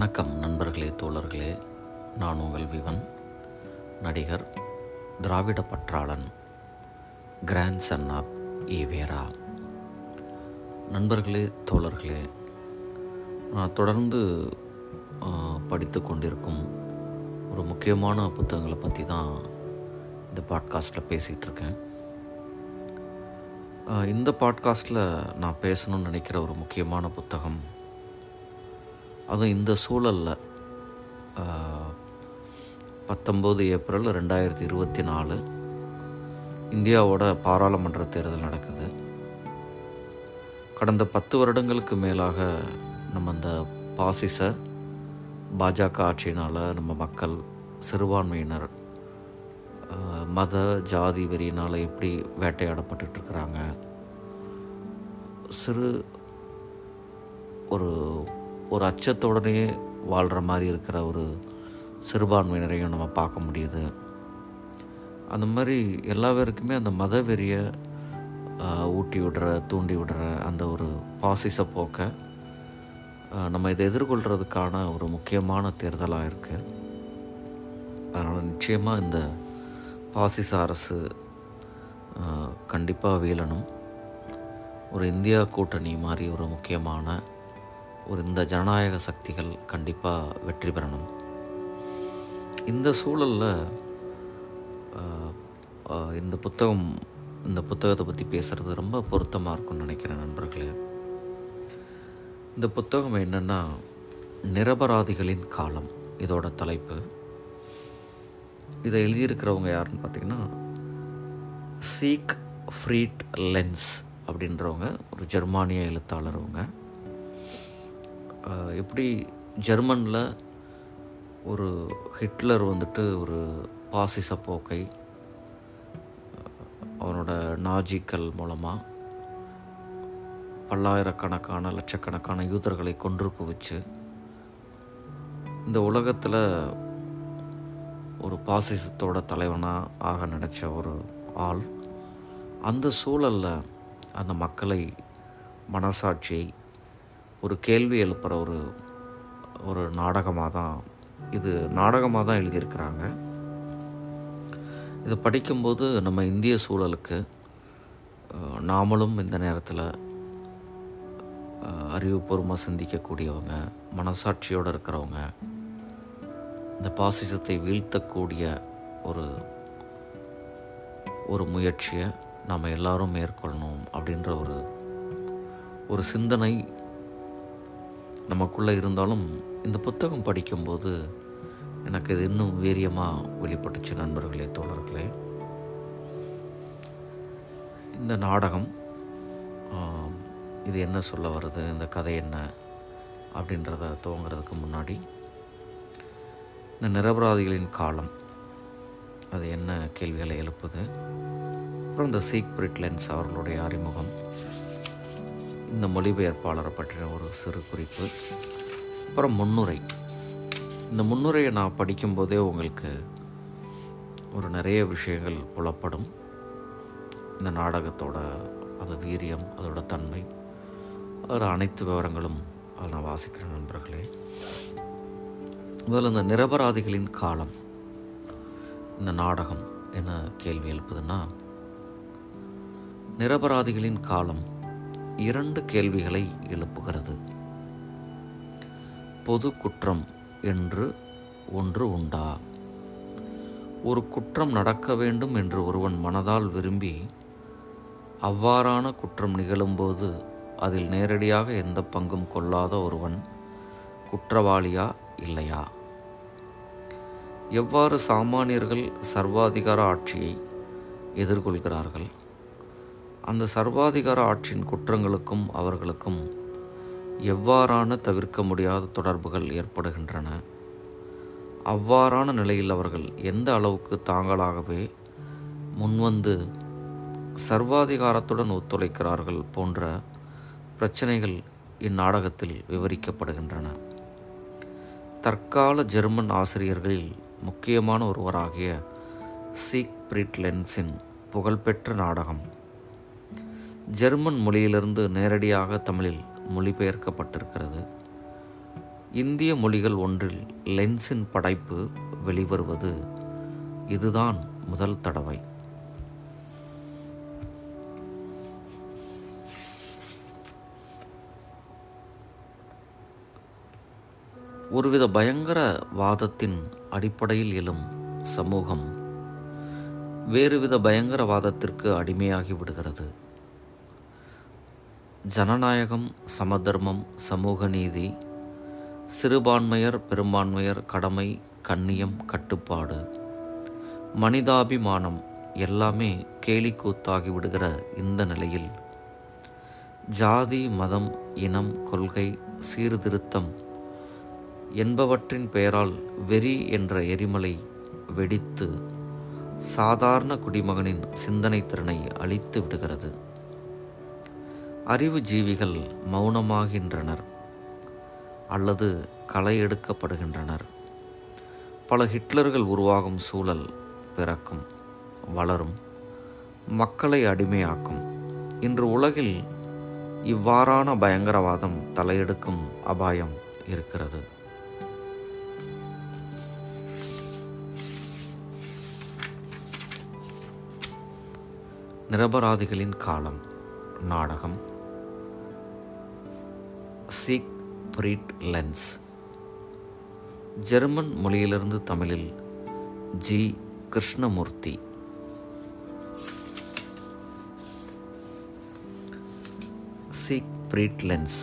வணக்கம் நண்பர்களே தோழர்களே நான் உங்கள் விவன் நடிகர் திராவிட பற்றாளன் கிராண்ட் சன் ஆப் ஈவேரா நண்பர்களே தோழர்களே நான் தொடர்ந்து படித்து கொண்டிருக்கும் ஒரு முக்கியமான புத்தகங்களை பற்றி தான் இந்த பாட்காஸ்ட்டில் பேசிகிட்டு இருக்கேன் ஆஹ் இந்த பாட்காஸ்ட்டில் நான் பேசணும்னு நினைக்கிற ஒரு முக்கியமான புத்தகம் அதுவும் இந்த சூழலில் பத்தொம்போது ஏப்ரல் ரெண்டாயிரத்தி இருபத்தி நாலு இந்தியாவோட பாராளுமன்ற தேர்தல் நடக்குது கடந்த பத்து வருடங்களுக்கு மேலாக நம்ம இந்த பாசிச பாஜக ஆட்சியினால் நம்ம மக்கள் சிறுபான்மையினர் ஆஹ், மத ஜாதி வெறியினால் எப்படி வேட்டையாடப்பட்டுட்டு இருக்கிறாங்க சிறு ஒரு ஒரு அச்சத்தோடனே வாழ்கிற மாதிரி இருக்கிற ஒரு சிறுபான்மையினரையும் நம்ம பார்க்க முடியுது அந்த மாதிரி எல்லா பேருக்குமே அந்த மத வெறியை ஆஹ், ஊட்டி விடுற தூண்டி விடுற அந்த ஒரு பாசிச போக்கை ஆஹ், நம்ம இதை எதிர்கொள்கிறதுக்கான ஒரு முக்கியமான தேர்தலாக இருக்குது அதனால் நிச்சயமாக இந்த பாசிச அரசு கண்டிப்பாக வீழணும் ஒரு இந்தியா கூட்டணி மாதிரி ஒரு முக்கியமான ஒரு இந்த ஜனநாயக சக்திகள் கண்டிப்பாக வெற்றி பெறணும் இந்த சூழலில் இந்த புத்தகம் இந்த புத்தகத்தை பற்றி பேசுகிறது ரொம்ப பொருத்தமாக இருக்கும்னு நினைக்கிறேன் நண்பர்களே இந்த புத்தகம் என்னென்னா நிரபராதிகளின் காலம் இதோட தலைப்பு இதை எழுதியிருக்கிறவங்க யாருன்னு பார்த்தீங்கன்னா சீக் ஃப்ரீட் லென்ஸ் அப்படின்றவங்க ஒரு ஜெர்மானிய எழுத்தாளர் அவங்க ஆஹ் எப்படி ஜெர்மனில் ஒரு ஹிட்லர் வந்துட்டு ஒரு பாசிச போக்கை அவனோட நாஜிக்கள் மூலமாக பல்லாயிரக்கணக்கான லட்சக்கணக்கான யூதர்களை கொன்று குவிச்சு இந்த உலகத்தில் ஒரு பாசிசத்தோட தலைவனாக ஆக நினச்ச ஒரு ஆள் அந்த சூழலில் அந்த மக்களை மனசாட்சியை ஒரு கேள்வி எழுப்புகிற ஒரு ஒரு நாடகமாக தான் இது நாடகமாக தான் எழுதியிருக்கிறாங்க இதை படிக்கும்போது நம்ம இந்திய சூழலுக்கு அஹ், நாமளும் இந்த நேரத்தில் அறிவுபூர்வமாக சிந்திக்கக்கூடியவங்க மனசாட்சியோடு இருக்கிறவங்க இந்த பாசிசத்தை வீழ்த்தக்கூடிய ஒரு ஒரு முயற்சியை நாம் எல்லாரும் மேற்கொள்ளணும் அப்படின்ற ஒரு ஒரு சிந்தனை நமக்குள்ளே இருந்தாலும் இந்த புத்தகம் படிக்கும்போது எனக்கு இது இன்னும் வீரியமாக வெளிப்பட்டுச்சு நண்பர்களே தோழர்களே இந்த நாடகம் ஆம், இது என்ன சொல்ல வருது இந்த கதை என்ன அப்படின்றத துவங்குறதுக்கு முன்னாடி இந்த நிரபராதிகளின் காலம் அது என்ன கேள்விகளை எழுப்புது அப்புறம் இந்த சீக் பிரிட்லென்ஸ் அவர்களுடைய அறிமுகம் இந்த மொழிபெயர்ப்பாளரை பற்றின ஒரு சிறு குறிப்பு அப்புறம் முன்னுரை இந்த முன்னுரையை நான் படிக்கும்போதே உங்களுக்கு ஒரு நிறைய விஷயங்கள் புலப்படும் இந்த நாடகத்தோட அந்த வீரியம் அதோட தன்மை அதோட அனைத்து விவரங்களும் அதில் நான் வாசிக்கிறேன் நண்பர்களே முதல்ல இந்த நிரபராதிகளின் காலம் இந்த நாடகம் என்ன கேள்வி எழுப்புதுன்னா நிரபராதிகளின் காலம் இரண்டு கேள்விகளை எழுப்புகிறது பொது குற்றம் என்று ஒன்று உண்டா ஒரு குற்றம் நடக்க வேண்டும் என்று ஒருவன் மனதால் விரும்பி அவ்வாறான குற்றம் நிகழும்போது அதில் நேரடியாக எந்த பங்கும் கொள்ளாத ஒருவன் குற்றவாளியா இல்லையா எவ்வாறு சாமானியர்கள் சர்வாதிகார ஆட்சியை எதிர்கொள்கிறார்கள் அந்த சர்வாதிகார ஆட்சியின் குற்றங்களுக்கும் அவர்களுக்கும் எவ்வாறான தவிர்க்க முடியாத தொடர்புகள் ஏற்படுகின்றன அவ்வாறான நிலையில் அவர்கள் எந்த அளவுக்கு தாங்களாகவே முன்வந்து சர்வாதிகாரத்துடன் ஒத்துழைக்கிறார்கள் போன்ற பிரச்சனைகள் இந்நாடகத்தில் விவரிக்கப்படுகின்றன தற்கால ஜெர்மன் ஆசிரியர்களில் முக்கியமான ஒருவராகிய சீக் பிரிட்லென்ஸின் புகழ்பெற்ற நாடகம் ஜெர்மன் மொழியிலிருந்து நேரடியாக தமிழில் மொழிபெயர்க்கப்பட்டிருக்கிறது இந்திய மொழிகள் ஒன்றில் லென்ஸின் படைப்பு வெளிவருவது இதுதான் முதல் தடவை ஒருவித பயங்கர வாதத்தின் அடிப்படையில் எழும் சமூகம் வேறுவித பயங்கரவாதத்திற்கு அடிமையாகி விடுகிறது ஜனநாயகம் சமதர்மம் சமூக நீதி சிறுபான்மையர் பெரும்பான்மையர் கடமை கண்ணியம் கட்டுப்பாடு மனிதாபிமானம் எல்லாமே கேலிக்கூத்தாகி விடுகிற இந்த நிலையில் ஜாதி மதம் இனம் கொள்கை சீர்திருத்தம் என்பவற்றின் பெயரால் வெறி என்ற எரிமலை வெடித்து சாதாரண குடிமகனின் சிந்தனை திறனை அழித்து விடுகிறது அறிவு ஜீவிகள் மௌனமாகின்றனர் அல்லது களை எடுக்கப்படுகின்றனர் பல ஹிட்லர்கள் உருவாகும் சூழல் பிறக்கும் வளரும் மக்களை அடிமையாக்கும் இன்று உலகில் இவ்வாறான பயங்கரவாதம் தலையெடுக்கும் அபாயம் இருக்கிறது நிரபராதிகளின் காலம் நாடகம் சீக் பிரீட் லென்ஸ் ஜெர்மன் மொழியிலிருந்து தமிழில் G Krishnamurthy Siegfried Lenz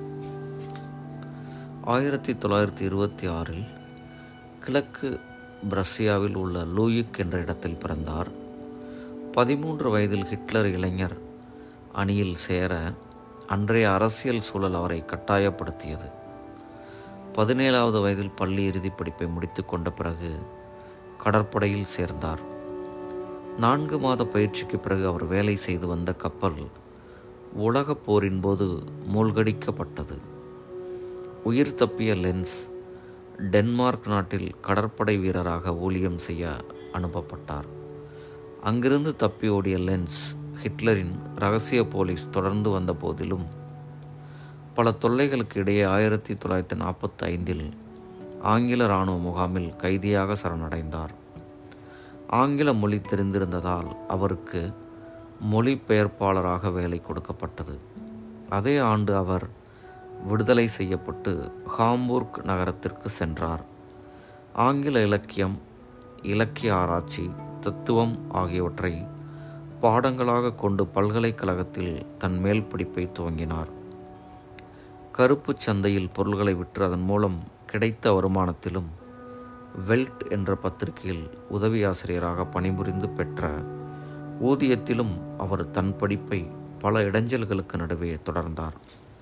ஆயிரத்தி தொள்ளாயிரத்தி இருபத்தி ஆறில் கிழக்கு பிரஷ்யாவில் உள்ள லூயிக் என்ற இடத்தில் பிறந்தார் பதிமூன்று வயதில் ஹிட்லர் இளைஞர் அணியில் சேர அன்றைய அரசியல் சூழல் அவரை கட்டாயப்படுத்தியது பதினேழாவது வயதில் பள்ளி இறுதிப் படிப்பை முடித்து கொண்ட பிறகு கடற்படையில் சேர்ந்தார் நான்கு மாத பயிற்சிக்கு பிறகு அவர் வேலை செய்து வந்த கப்பல் உலகப் போரின் போது மூழ்கடிக்கப்பட்டது உயிர் தப்பிய லென்ஸ் டென்மார்க் நாட்டில் கடற்படை வீரராக ஊழியம் செய்ய அனுப்பப்பட்டார் அங்கிருந்து தப்பி ஓடிய லென்ஸ் ஹிட்லரின் ரகசிய போலீஸ் தொடர்ந்து வந்த போதிலும் பல தொல்லைகளுக்கு இடையே ஆயிரத்தி தொள்ளாயிரத்தி நாற்பத்தி ஐந்தில் ஆங்கில இராணுவ முகாமில் கைதியாக சரணடைந்தார் ஆங்கில மொழி தெரிந்திருந்ததால் அவருக்கு மொழிபெயர்ப்பாளராக வேலை கொடுக்கப்பட்டது அதே ஆண்டு அவர் விடுதலை செய்யப்பட்டு ஹாம்பூர்க் நகரத்திற்கு சென்றார் ஆங்கில இலக்கியம் இலக்கிய ஆராய்ச்சி தத்துவம் ஆகியவற்றை பாடங்களாக கொண்டு பல்கலைக்கழகத்தில் தன் மேல் படிப்பை துவங்கினார் கருப்பு சந்தையில் பொருள்களை விற்று அதன் மூலம் கிடைத்த வருமானத்திலும் வெல்ட் என்ற பத்திரிகையில் உதவி ஆசிரியராக பணிபுரிந்து பெற்ற ஊதியத்திலும் அவர் தன் படிப்பை பல இடைஞ்சல்களுக்கு நடுவே தொடர்ந்தார்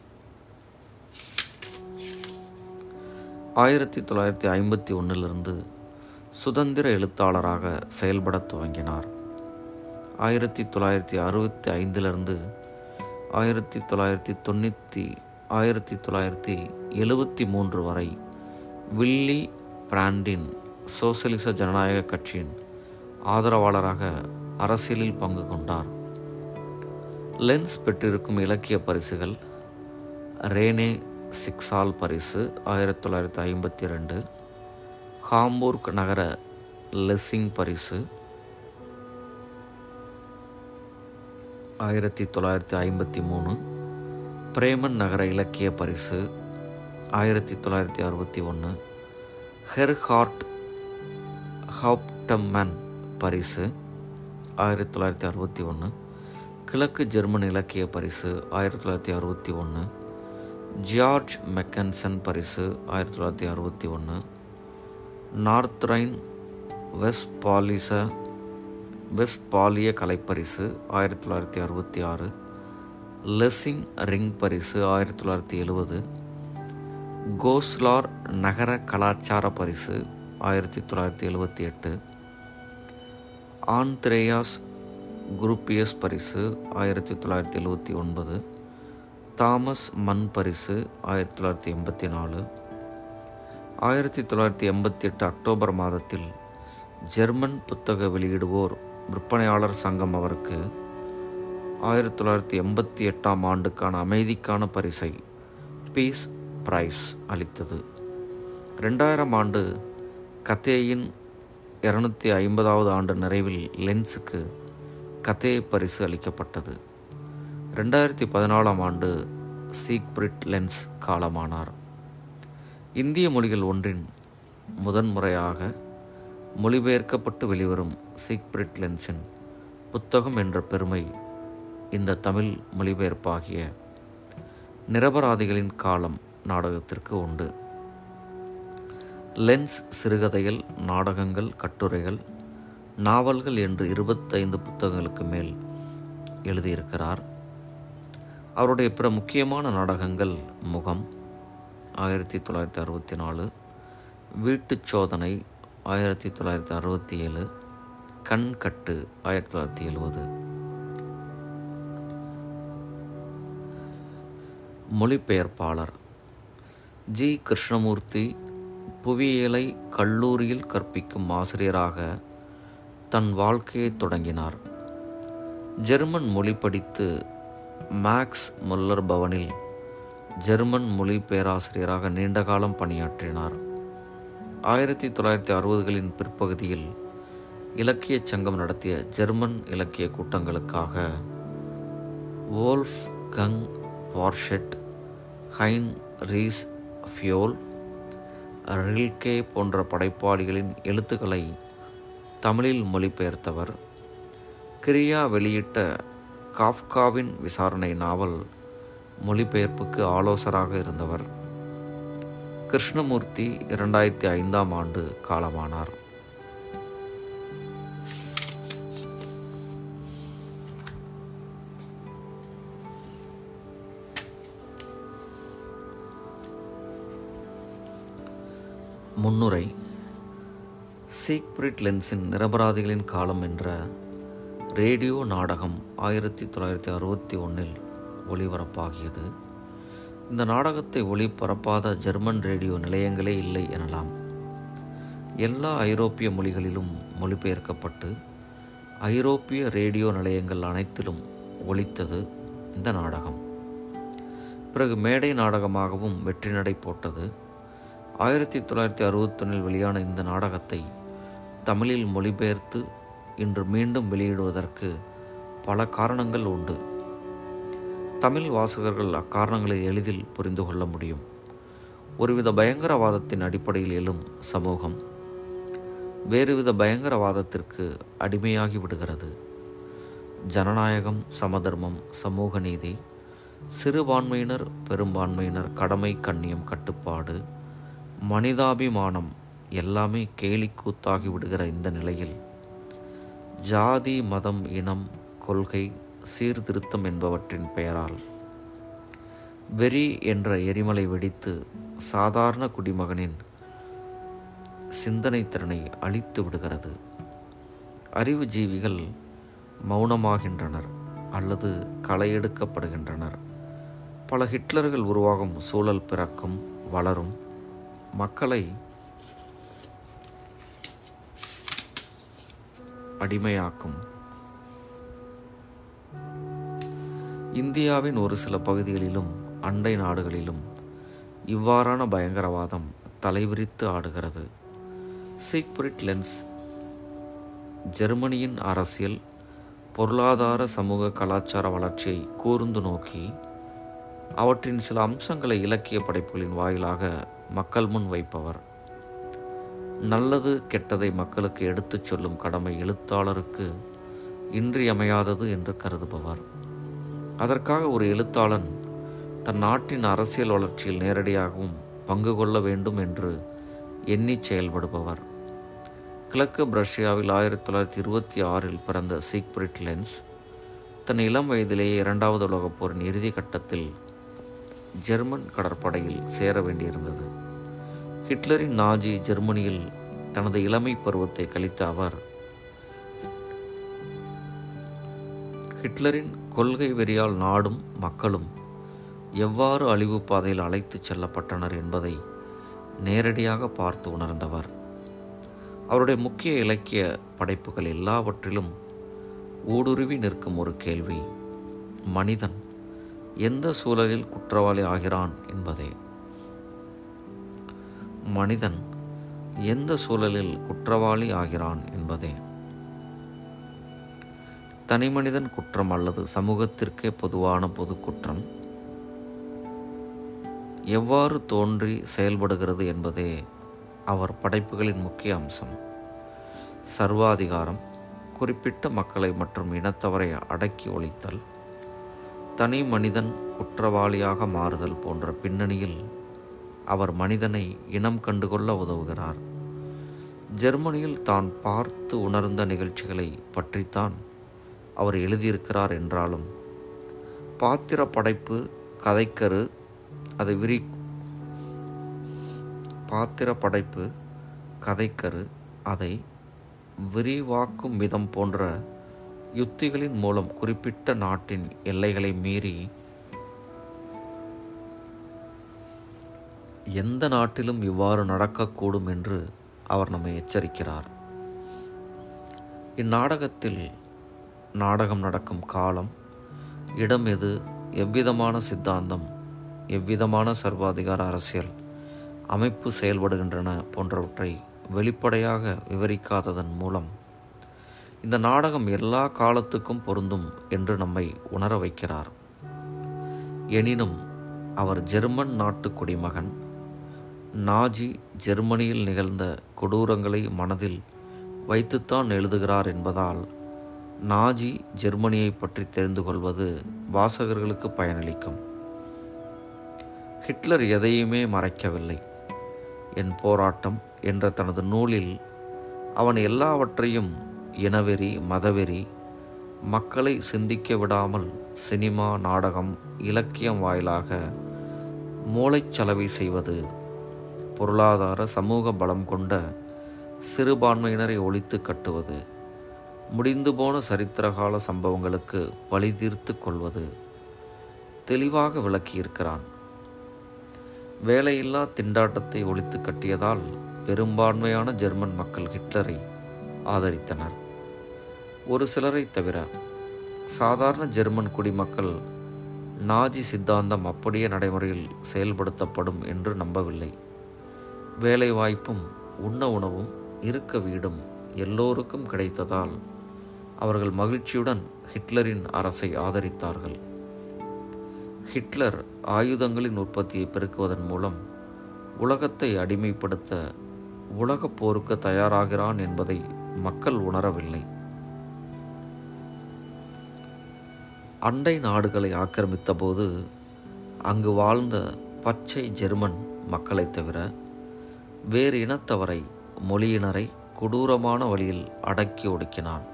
ஆயிரத்தி தொள்ளாயிரத்தி ஐம்பத்தி ஒன்றிலிருந்து சுதந்திர எழுத்தாளராக செயல்பட துவங்கினார் ஆயிரத்தி தொள்ளாயிரத்தி அறுபத்தி ஐந்திலிருந்து ஆயிரத்தி தொள்ளாயிரத்தி தொண்ணூற்றி ஆயிரத்தி தொள்ளாயிரத்தி எழுபத்தி மூன்று வரை வில்லி பிராண்டின் சோசலிச ஜனநாயக கட்சியின் ஆதரவாளராக அரசியலில் பங்கு கொண்டார் லென்ஸ் பெற்றிருக்கும் இலக்கிய பரிசுகள் ரேனே சிக்ஸால் பரிசு ஆயிரத்தி தொள்ளாயிரத்தி ஐம்பத்தி ரெண்டு ஹாம்பூர்க் நகர லெஸ்ஸிங் பரிசு ஆயிரத்தி தொள்ளாயிரத்தி ஐம்பத்தி மூணு பிரேமன் நகர இலக்கிய பரிசு ஆயிரத்தி தொள்ளாயிரத்தி அறுபத்தி ஒன்று ஹெர்ஹார்ட் ஹாப்டம்மன் பரிசு ஆயிரத்தி தொள்ளாயிரத்தி அறுபத்தி ஒன்று கிழக்கு ஜெர்மன் இலக்கிய பரிசு ஆயிரத்தி தொள்ளாயிரத்தி அறுபத்தி ஒன்று ஜியார்ஜ் மெக்கன்சன் பரிசு ஆயிரத்தி தொள்ளாயிரத்தி அறுபத்தி ஒன்று நார்த்ரைன் வெஸ்பாலிச வெஸ்பாலிய கலைப்பரிசு ஆயிரத்தி தொள்ளாயிரத்தி அறுபத்தி ஆறு லெஸ்ஸிங் ரிங் பரிசு ஆயிரத்தி தொள்ளாயிரத்தி எழுபது கோஸ்லார் நகர கலாச்சார பரிசு ஆயிரத்தி தொள்ளாயிரத்தி எழுபத்தி எட்டு ஆந்த்ரேயாஸ் குரூப்பியஸ் பரிசு ஆயிரத்தி தொள்ளாயிரத்தி எழுபத்தி ஒன்பது தாமஸ் மண் பரிசு ஆயிரத்தி தொள்ளாயிரத்தி எண்பத்தி நாலு ஆயிரத்தி தொள்ளாயிரத்தி எண்பத்தி எட்டு அக்டோபர் மாதத்தில் ஜெர்மன் புத்தக வெளியிடுவோர் விற்பனையாளர் சங்கம் அவருக்கு ஆயிரத்தி தொள்ளாயிரத்தி எண்பத்தி எட்டாம் ஆண்டுக்கான அமைதிக்கான பரிசை பீஸ் பிரைஸ் அளித்தது ரெண்டாயிரம் ஆண்டு கத்தேயின் இரநூத்தி ஐம்பதாவது ஆண்டு நிறைவில் லென்ஸுக்கு கத்தே பரிசு அளிக்கப்பட்டது ரெண்டாயிரத்தி பதினாலாம் ஆண்டு சீக்பிரிட் லென்ஸ் காலமானார் இந்திய மொழிகள் ஒன்றின் முதன்முறையாக மொழிபெயர்க்கப்பட்டு வெளிவரும் சீக்பிரிட் லென்ஸின் புத்தகம் என்ற பெருமை இந்த தமிழ் மொழிபெயர்ப்பாகிய நிரபராதிகளின் காலம் நாடகத்திற்கு உண்டு லென்ஸ் சிறுகதைகள் நாடகங்கள் கட்டுரைகள் நாவல்கள் என்று இருபத்தைந்து புத்தகங்களுக்கு மேல் எழுதியிருக்கிறார் அவருடைய பிற முக்கியமான நாடகங்கள் முகம் ஆயிரத்தி தொள்ளாயிரத்தி அறுபத்தி நாலு வீட்டுச் சோதனை ஆயிரத்தி தொள்ளாயிரத்தி அறுபத்தி ஏழு கண் கட்டு ஆயிரத்தி தொள்ளாயிரத்தி எழுபது மொழிபெயர்ப்பாளர் ஜி கிருஷ்ணமூர்த்தி புவியியலை கல்லூரியில் கற்பிக்கும் ஆசிரியராக தன் வாழ்க்கையை தொடங்கினார் ஜெர்மன் மொழி படித்து மேக்ஸ் முல்லர் பவனில் ஜெர்மன் மொழி பேராசிரியராக நீண்ட காலம் பணியாற்றினார் ஆயிரத்தி தொள்ளாயிரத்தி அறுபதுகளின் பிற்பகுதியில் இலக்கிய சங்கம் நடத்திய ஜெர்மன் இலக்கிய கூட்டங்களுக்காக வோல்ஃப் கங் பார்ஷெட் ஹைன் ரீஸ் ஃபியோல் ரில்கே போன்ற படைப்பாளிகளின் எழுத்துக்களை தமிழில் மொழிபெயர்த்தவர் கிரியா வெளியிட்ட காஃப்காவின் விசாரணை நாவல் மொழிபெயர்ப்புக்கு ஆலோசராக இருந்தவர் கிருஷ்ணமூர்த்தி இரண்டாயிரத்தி ஐந்தாம் ஆண்டு காலமானார் முன்னுரை சீக்பிரிட் லென்ஸின் நிரபராதிகளின் காலம் என்ற ரேடியோ நாடகம் ஆயிரத்தி தொள்ளாயிரத்தி அறுபத்தி ஒன்றில் ஒளிபரப்பாகியது இந்த நாடகத்தை ஒளிபரப்பாத ஜெர்மன் ரேடியோ நிலையங்களே இல்லை எனலாம் எல்லா ஐரோப்பிய மொழிகளிலும் மொழிபெயர்க்கப்பட்டு ஐரோப்பிய ரேடியோ நிலையங்கள் அனைத்திலும் ஒலித்தது இந்த நாடகம் பிறகு மேடை நாடகமாகவும் வெற்றி நடை போட்டது ஆயிரத்தி தொள்ளாயிரத்தி அறுபத்தொன்னில் வெளியான இந்த நாடகத்தை தமிழில் மொழிபெயர்த்து இன்று மீண்டும் வெளியிடுவதற்கு பல காரணங்கள் உண்டு தமிழ் வாசகர்கள் அக்காரணங்களை எளிதில் புரிந்து கொள்ள முடியும் ஒருவித பயங்கரவாதத்தின் அடிப்படையில் எழும் சமூகம் வேறுவித பயங்கரவாதத்திற்கு அடிமையாகி விடுகிறது ஜனநாயகம் சமதர்மம் சமூக நீதி சிறுபான்மையினர் பெரும்பான்மையினர் கடமை கண்ணியம் கட்டுப்பாடு மனிதாபிமானம் எல்லாமே கேலி கூத்தாகி விடுகிற இந்த நிலையில் ஜாதி மதம் இனம் கொள்கை சீர்திருத்தம் என்பவற்றின் பெயரால் வெறி என்ற எரிமலை வெடித்து சாதாரண குடிமகனின் சிந்தனை திறனை அழித்து விடுகிறது அறிவு ஜீவிகள் மௌனமாகின்றனர் அல்லது களையெடுக்கப்படுகின்றனர் பல ஹிட்லர்கள் உருவாகும் சூழல் பிறக்கும் வளரும் மக்களை அடிமையாக்கும் இந்தியாவின் ஒரு சில பகுதிகளிலும் அண்டை நாடுகளிலும் இவ்வாறான பயங்கரவாதம் தலைவிரித்து ஆடுகிறது சீக்பிரிட் லென்ஸ் ஜெர்மனியின் அரசியல் பொருளாதார சமூக கலாச்சார வளர்ச்சியை கூர்ந்து நோக்கி அவற்றின் சில அம்சங்களை இலக்கிய படைப்புகளின் வாயிலாக மக்கள் முன் வைப்பவர் நல்லது கெட்டதை மக்களுக்கு எடுத்துச் சொல்லும் கடமை எழுத்தாளருக்கு இன்றியமையாதது என்று கருதுபவர் அதற்காக ஒரு எழுத்தாளன் தன் நாட்டின் அரசியல் வளர்ச்சியில் நேரடியாகவும் பங்கு கொள்ள வேண்டும் என்று எண்ணி செயல்படுபவர் கிழக்கு பிரஷ்யாவில் ஆயிரத்தி தொள்ளாயிரத்தி இருபத்தி ஆறில் பிறந்த சீக்பிரிட் லென்ஸ் தன் இளம் வயதிலேயே இரண்டாவது உலகப் போரின் இறுதி கட்டத்தில் ஜெர்மன் கடற்படையில் சேர வேண்டியிருந்தது ஹிட்லரின் நாஜி ஜெர்மனியில் தனது இளமை பருவத்தை கழித்த அவர் ஹிட்லரின் கொள்கை வெறியால் நாடும் மக்களும் எவ்வாறு அழிவு பாதையில் அழைத்துச் செல்லப்பட்டனர் என்பதை நேரடியாக பார்த்து உணர்ந்தவர் அவருடைய முக்கிய இலக்கிய படைப்புகள் எல்லாவற்றிலும் ஊடுருவி நிற்கும் ஒரு கேள்வி மனிதன் எந்த சூழலில் குற்றவாளி ஆகிறான் என்பதே மனிதன் எந்த சூழலில் குற்றவாளி ஆகிறான் என்பதே தனிமனிதன் குற்றம் அல்லது சமூகத்திற்கே பொதுவான பொது குற்றம் எவ்வாறு தோன்றி செயல்படுகிறது என்பதே அவர் படைப்புகளின் முக்கிய அம்சம் சர்வாதிகாரம் குறிப்பிட்ட மக்களை மற்றும் இனத்தவரை அடக்கி ஒழித்தல் தனி மனிதன் குற்றவாளியாக மாறுதல் போன்ற பின்னணியில் அவர் மனிதனை இனம் கண்டுகொள்ள உதவுகிறார் ஜெர்மனியில் தான் பார்த்து உணர்ந்த நிகழ்ச்சிகளை பற்றித்தான் அவர் எழுதியிருக்கிறார் என்றாலும் பாத்திர படைப்பு கதைக்கரு அதை விரி பாத்திர படைப்பு கதைக்கரு அதை விரிவாக்கும் விதம் போன்ற யுத்திகளின் மூலம் குறிப்பிட்ட நாட்டின் எல்லைகளை மீறி எந்த நாட்டிலும் இவ்வாறு நடக்கக்கூடும் என்று அவர் நம்மை எச்சரிக்கிறார் இந்நாடகத்தில் நாடகம் நடக்கும் காலம் இடம் எது எவ்விதமான சித்தாந்தம் எவ்விதமான சர்வாதிகார அரசியல் அமைப்பு செயல்படுகின்றன போன்றவற்றை வெளிப்படையாக விவரிக்காததன் மூலம் இந்த நாடகம் எல்லா காலத்துக்கும் பொருந்தும் என்று நம்மை உணர வைக்கிறார் எனினும் அவர் ஜெர்மன் நாட்டு குடிமகன் நாஜி ஜெர்மனியில் நிகழ்ந்த கொடூரங்களை மனதில் வைத்துத்தான் எழுதுகிறார் என்பதால் நாஜி ஜெர்மனியை பற்றி தெரிந்து கொள்வது வாசகர்களுக்கு பயனளிக்கும் ஹிட்லர் எதையுமே மறைக்கவில்லை என் போராட்டம் என்ற தனது நூலில் அவன் எல்லாவற்றையும் இனவெறி மதவெறி மக்களை சிந்திக்க விடாமல் சினிமா நாடகம் இலக்கியம் வாயிலாக மூளைச்சலவை செய்வது பொருளாதார சமூக பலம் கொண்ட சிறுபான்மையினரை ஒழித்து கட்டுவது முடிந்து போன சரித்திரகால சம்பவங்களுக்கு பழி தீர்த்து கொள்வது தெளிவாக விளக்கியிருக்கிறான் வேலையில்லா திண்டாட்டத்தை ஒழித்து கட்டியதால் பெரும்பான்மையான ஜெர்மன் மக்கள் ஹிட்லரை ஆதரித்தனர் ஒரு சிலரை தவிர சாதாரண ஜெர்மன் குடிமக்கள் நாஜி சித்தாந்தம் அப்படியே நடைமுறையில் செயல்படுத்தப்படும் என்று நம்பவில்லை வேலை வாய்ப்பும் உண்ண உணவும் இருக்க வீடும் எல்லோருக்கும் கிடைத்ததால் அவர்கள் மகிழ்ச்சியுடன் ஹிட்லரின் அரசை ஆதரித்தார்கள் ஹிட்லர் ஆயுதங்களின் உற்பத்தியை பெருக்குவதன் மூலம் உலகத்தை அடிமைப்படுத்த உலகப் போருக்கு தயாராகிறான் என்பதை மக்கள் உணரவில்லை அண்டை நாடுகளை ஆக்கிரமித்தபோது அங்கு வாழ்ந்த பச்சை ஜெர்மன் மக்களைத் தவிர வேறு இனத்தவரை மொழியினரை கொடூரமான வழியில் அடக்கி ஒடுக்கினான்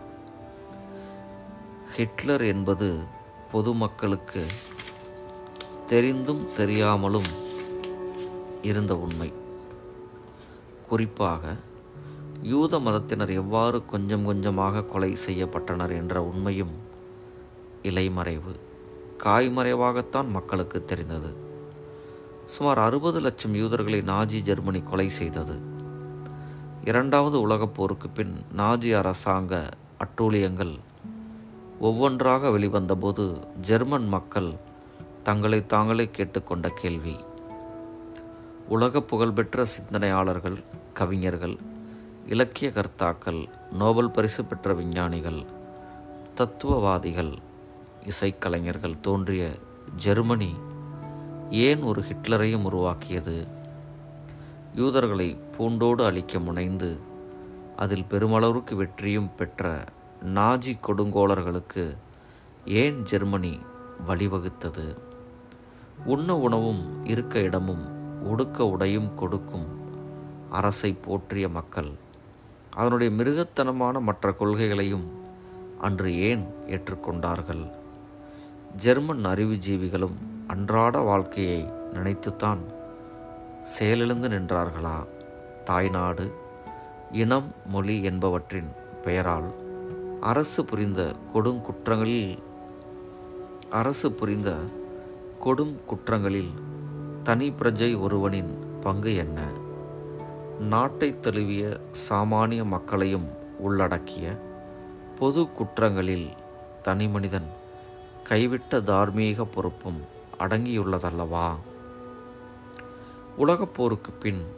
ஹிட்லர் என்பது பொதுமக்களுக்கு தெரிந்தும் தெரியாமலும் இருந்த உண்மை குறிப்பாக யூத மதத்தினர் எவ்வாறு கொஞ்சம் கொஞ்சமாக கொலை செய்யப்பட்டனர் என்ற உண்மையும் இலைமறைவு காய்மறைவாகத்தான் மக்களுக்கு தெரிந்தது சுமார் அறுபது லட்சம் யூதர்களை நாஜி ஜெர்மனி கொலை செய்தது இரண்டாவது உலகப் போருக்கு பின் நாஜி அரசாங்க அட்டூழியங்கள் ஒவ்வொன்றாக வெளிவந்தபோது ஜெர்மன் மக்கள் தங்களை தாங்களே கேட்டுக்கொண்ட கேள்வி உலக புகழ்பெற்ற சிந்தனையாளர்கள் கவிஞர்கள் இலக்கிய கர்த்தாக்கள் நோபல் பரிசு பெற்ற விஞ்ஞானிகள் தத்துவவாதிகள் இசைக்கலைஞர்கள் தோன்றிய ஜெர்மனி ஏன் ஒரு ஹிட்லரையும் உருவாக்கியது யூதர்களை பூண்டோடு அழிக்க முனைந்து அதில் பெருமளவுக்கு வெற்றியும் பெற்ற நாஜி கொடுங்கோலர்களுக்கு ஏன் ஜெர்மனி வழிவகுத்தது உண்ண உணவும் இருக்க இடமும் உடுக்க உடையும் கொடுக்கும் அரசை போற்றிய மக்கள் அதனுடைய மிருகத்தனமான மற்ற கொள்கைகளையும் அன்று ஏன் ஏற்றுக்கொண்டார்கள் ஜெர்மன் அறிவுஜீவிகளும் அன்றாட வாழ்க்கையை நினைத்துத்தான் செயலிழந்து நின்றார்களா தாய்நாடு இனம் மொழி என்பவற்றின் பெயரால் அரசு புரிந்த கொடும் குற்றங்களில் அரசு புரிந்த கொடும் குற்றங்களில் தனி பிரஜை ஒருவனின் பங்கு என்ன நாட்டை தழுவிய சாமானிய மக்களையும் உள்ளடக்கிய பொது குற்றங்களில் தனிமனிதன் கைவிட்ட தார்மீக பொறுப்பும் அடங்கியுள்ளதல்லவா உலகப் போருக்கு பின்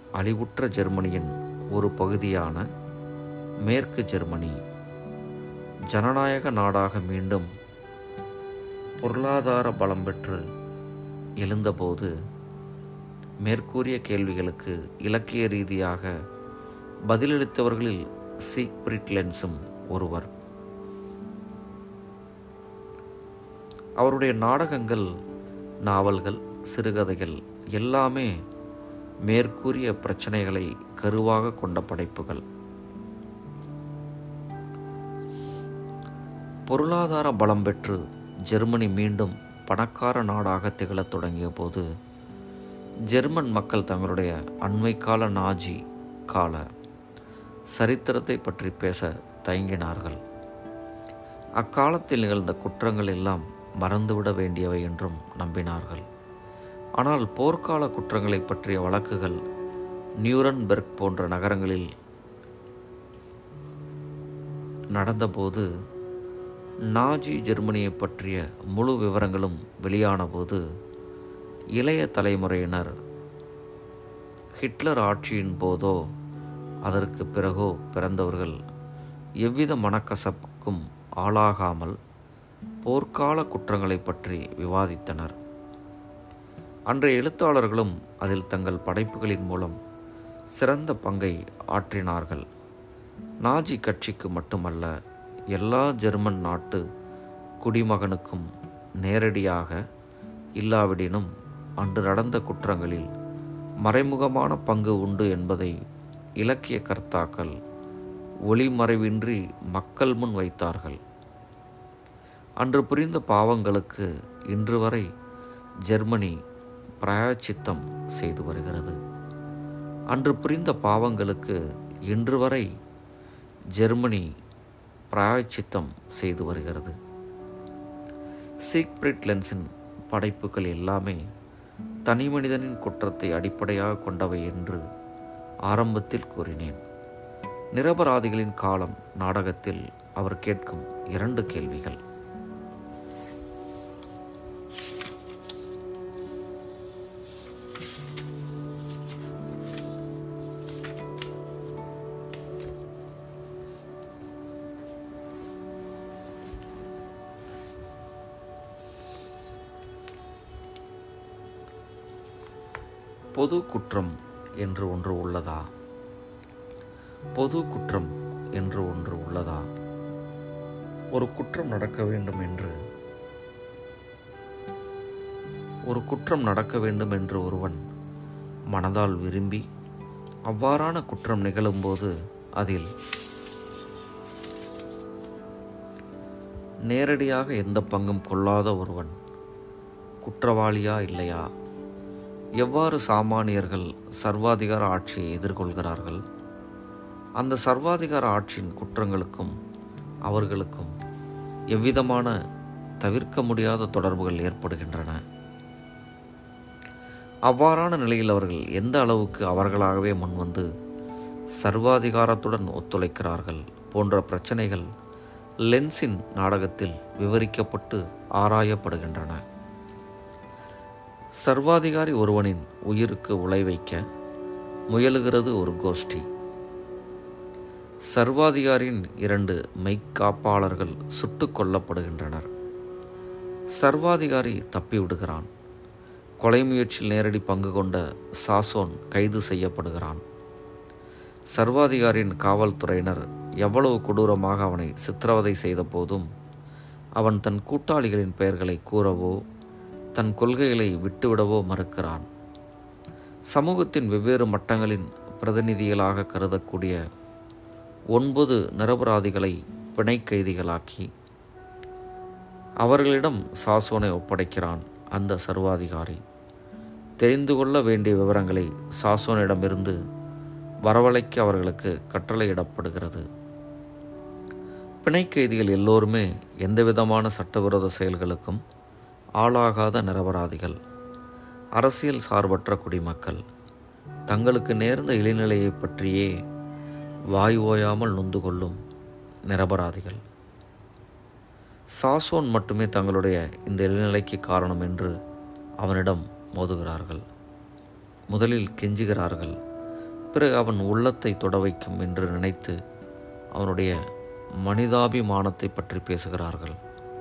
அழிவுற்ற ஜெர்மனியின் ஒரு பகுதியான மேற்கு ஜெர்மனி ஜனநாயக நாடாக மீண்டும் பொருளாதார பலம் பெற்று எழுந்தபோது மேற்கூறிய கேள்விகளுக்கு இலக்கிய ரீதியாக பதிலளித்தவர்களில் சீக்பிரிட் லென்ஸும் ஒருவர் அவருடைய நாடகங்கள் நாவல்கள் சிறுகதைகள் எல்லாமே மேற்கூறிய பிரச்சனைகளை கருவாக கொண்ட படைப்புகள் பொருளாதார பலம் பெற்று ஜெர்மனி மீண்டும் பணக்கார நாடாக திகழத் தொடங்கிய போது ஜெர்மன் மக்கள் தங்களுடைய அண்மை கால நாஜி கால சரித்திரத்தை பற்றி பேச தயங்கினார்கள் அக்காலத்தில் நிகழ்ந்த குற்றங்கள் எல்லாம் மறந்துவிட வேண்டியவை என்றும் நம்பினார்கள் ஆனால் போர்க்கால குற்றங்களை பற்றிய வழக்குகள் நியூரன்பெர்க் போன்ற நகரங்களில் நடந்தபோது நாஜி ஜெர்மனியை பற்றிய முழு விவரங்களும் வெளியானபோது இளைய தலைமுறையினர் ஹிட்லர் ஆட்சியின் போதோ அதற்கு பிறகோ பிறந்தவர்கள் எவ்வித மனக்கசப்புக்கும் ஆளாகாமல் போர்க்கால குற்றங்களை பற்றி விவாதித்தனர் அன்றைய எழுத்தாளர்களும் அதில் தங்கள் படைப்புகளின் மூலம் சிறந்த பங்கை ஆற்றினார்கள் நாஜி கட்சிக்கு மட்டுமல்ல எல்லா ஜெர்மன் நாட்டு குடிமகனுக்கும் நேரடியாக இல்லாவிடினும் அன்று நடந்த குற்றங்களில் மறைமுகமான பங்கு உண்டு என்பதை இலக்கிய கர்த்தாக்கள் ஒளிமறைவின்றி மக்கள் முன் வைத்தார்கள் அன்று புரிந்த பாவங்களுக்கு இன்று வரை ஜெர்மனி பிராயச்சித்தம் செய்து வருகிறது அன்று புரிந்த பாவங்களுக்கு இன்று வரை ஜெர்மனி பிராயச்சித்தம் செய்து வருகிறது சீக்பிரிட் லென்ஸின் படைப்புகள் எல்லாமே தனி மனிதனின் குற்றத்தை அடிப்படையாக கொண்டவை என்று ஆரம்பத்தில் கூறினேன் நிரபராதிகளின் காலம் நாடகத்தில் அவர் கேட்கும் இரண்டு கேள்விகள் பொது குற்றம் என்று ஒன்று உள்ளதா பொது குற்றம் என்று ஒன்று உள்ளதா ஒரு குற்றம் நடக்க வேண்டும் என்று ஒரு குற்றம் நடக்க வேண்டும் என்று ஒருவன் மனதால் விரும்பி அவ்வாறான குற்றம் நிகழும்போது அதில் நேரடியாக எந்த பங்கும் கொள்ளாத ஒருவன் குற்றவாளியா இல்லையா எவ்வாறு சாமானியர்கள் சர்வாதிகார ஆட்சியை எதிர்கொள்கிறார்கள் அந்த சர்வாதிகார ஆட்சியின் குற்றங்களுக்கும் அவர்களுக்கும் எவ்விதமான தவிர்க்க முடியாத தொடர்புகள் ஏற்படுகின்றன அவ்வாறான நிலையில் அவர்கள் எந்த அளவுக்கு அவர்களாகவே முன்வந்து சர்வாதிகாரத்துடன் ஒத்துழைக்கிறார்கள் போன்ற பிரச்சனைகள் லென்ஸின் நாடகத்தில் விவரிக்கப்பட்டு ஆராயப்படுகின்றன சர்வாதிகாரி ஒருவனின் உயிருக்கு உலை வைக்க முயலுகிறது ஒரு கோஷ்டி சர்வாதிகாரியின் இரண்டு மெய்க்காப்பாளர்கள் சுட்டுக் கொல்லப்படுகின்றனர் சர்வாதிகாரி தப்பிவிடுகிறான் கொலை முயற்சியில் நேரடி பங்கு கொண்ட சாசோன் கைது செய்யப்படுகிறான் சர்வாதிகாரியின் காவல்துறையினர் எவ்வளவு கொடூரமாக அவனை சித்திரவதை செய்த போதும் அவன் தன் கூட்டாளிகளின் பெயர்களை கூறவோ தன் கொள்கைகளை விட்டுவிடவோ மறுக்கிறான் சமூகத்தின் வெவ்வேறு மட்டங்களின் பிரதிநிதிகளாக கருதக்கூடிய ஒன்பது நிரபராதிகளை பிணை கைதிகளாக்கி அவர்களிடம் சாசோனை ஒப்படைக்கிறான் அந்த சர்வாதிகாரி தெரிந்து கொள்ள வேண்டிய விவரங்களை சாசோனிடமிருந்து வரவழைக்க அவர்களுக்கு கட்டளையிடப்படுகிறது பிணை கைதிகள் எல்லோருமே எந்தவிதமான சட்டவிரோத செயல்களுக்கும் ஆளாகாத நிரபராதிகள் அரசியல் சார்பற்ற குடிமக்கள் தங்களுக்கு நேர்ந்த இழிநிலையை பற்றியே வாய் ஓயாமல் நொந்து கொள்ளும் நிரபராதிகள் சாசோன் மட்டுமே தங்களுடைய இந்த இழிநிலைக்கு காரணம் என்று அவனிடம் மோதுகிறார்கள் முதலில் கெஞ்சுகிறார்கள் பிறகு அவன் உள்ளத்தை தொட வைக்கும் என்று நினைத்து அவனுடைய மனிதாபிமானத்தை பற்றி பேசுகிறார்கள்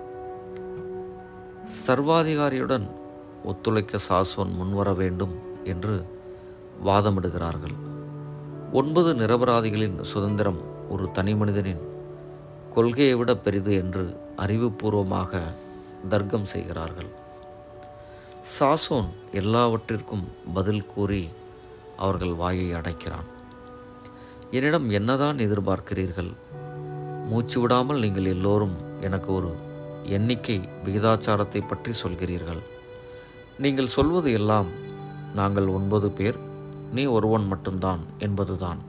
சர்வாதிகாரியுடன் ஒத்துழைக்க சாசோன் முன்வர வேண்டும் என்று வாதமிடுகிறார்கள் ஒன்பது நிரபராதிகளின் சுதந்திரம் ஒரு தனி மனிதனின் கொள்கையை விட பெரிது என்று அறிவுபூர்வமாக தர்க்கம் செய்கிறார்கள் சாசோன் எல்லாவற்றிற்கும் பதில் கூறி அவர்கள் வாயை அடைக்கிறான் என்னிடம் என்னதான் எதிர்பார்க்கிறீர்கள் மூச்சு விடாமல் நீங்கள் எல்லோரும் எனக்கு ஒரு எண்ணிக்கை விகிதாச்சாரத்தை பற்றி சொல்கிறீர்கள் நீங்கள் சொல்வது எல்லாம் நாங்கள் ஒன்பது பேர் நீ ஒருவன் மட்டும்தான் என்பதுதான்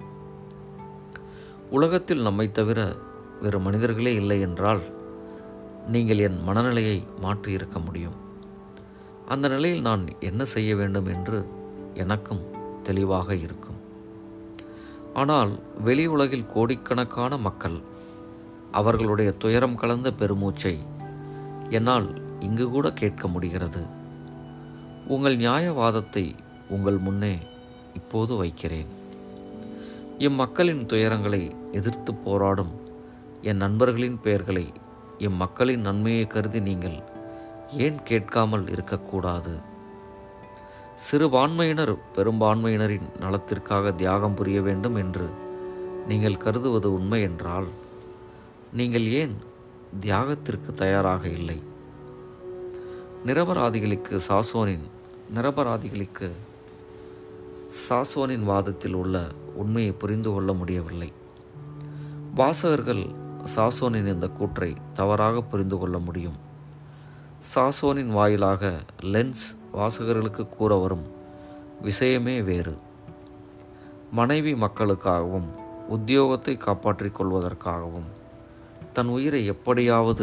உலகத்தில் நம்மை தவிர வேறு மனிதர்களே இல்லை என்றால் நீங்கள் என் மனநிலையை மாற்றி இருக்க முடியும் அந்த நிலையில் நான் என்ன செய்ய வேண்டும் என்று எனக்கும் தெளிவாக இருக்கும் ஆனால் வெளி உலகில் கோடிக்கணக்கான மக்கள் அவர்களுடைய துயரம் கலந்த பெருமூச்சை என்னால் இங்கு கூட கேட்க முடிகிறது உங்கள் நியாயவாதத்தை உங்கள் முன்னே இப்போது வைக்கிறேன் இம்மக்களின் துயரங்களை எதிர்த்து போராடும் என் நண்பர்களின் பெயர்களை இம்மக்களின் நன்மையை கருதி நீங்கள் ஏன் கேட்காமல் இருக்கக்கூடாது சிறுபான்மையினர் பெரும்பான்மையினரின் நலத்திற்காக தியாகம் புரிய வேண்டும் என்று நீங்கள் கருதுவது உண்மை என்றால் நீங்கள் ஏன் தியாகத்திற்கு தயாராக இல்லை நிரபராதிகளுக்கு சாசோனின் நிரபராதிகளுக்கு சாசோனின் வாதத்தில் உள்ள உண்மையை புரிந்து கொள்ள முடியவில்லை வாசகர்கள் சாசோனின் இந்த கூற்றை தவறாக புரிந்து கொள்ள முடியும் சாசோனின் வாயிலாக லென்ஸ் வாசகர்களுக்கு கூற வரும் விஷயமே வேறு மனைவி மக்களுக்காகவும் உத்தியோகத்தை காப்பாற்றிக் கொள்வதற்காகவும் தன் உயிரை எப்படியாவது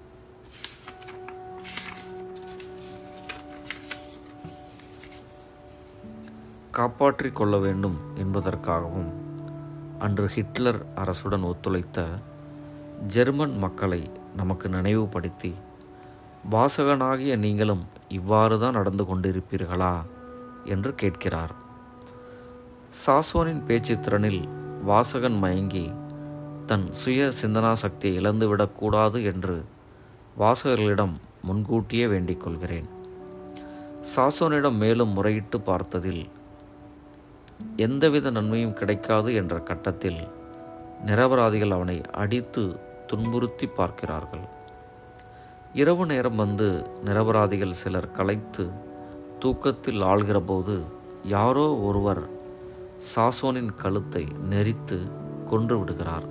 காப்பாற்றிக் கொள்ள வேண்டும் என்பதற்காகவும் அன்று ஹிட்லர் அரசுடன் ஒத்துழைத்த ஜெர்மன் மக்களை நமக்கு நினைவுபடுத்தி வாசகனாகிய நீங்களும் இவ்வாறு தான் நடந்து கொண்டிருப்பீர்களா என்று கேட்கிறார் சாசோனின் பேச்சு திறனில் வாசகன் மயங்கி தன் சுய சிந்தனா சக்தியை இழந்துவிடக்கூடாது என்று வாசகர்களிடம் முன்கூட்டியே வேண்டிக் கொள்கிறேன் சாசோனிடம் மேலும் முறையிட்டு பார்த்ததில் எந்தவித நன்மையும் கிடைக்காது என்ற கட்டத்தில் நிரபராதிகள் அவனை அடித்து துன்புறுத்தி பார்க்கிறார்கள் இரவு நேரம் வந்து நிரபராதிகள் சிலர் களைத்து தூக்கத்தில் ஆள்கிறபோது யாரோ ஒருவர் சாசோனின் கழுத்தை நெரித்து கொன்று விடுகிறார்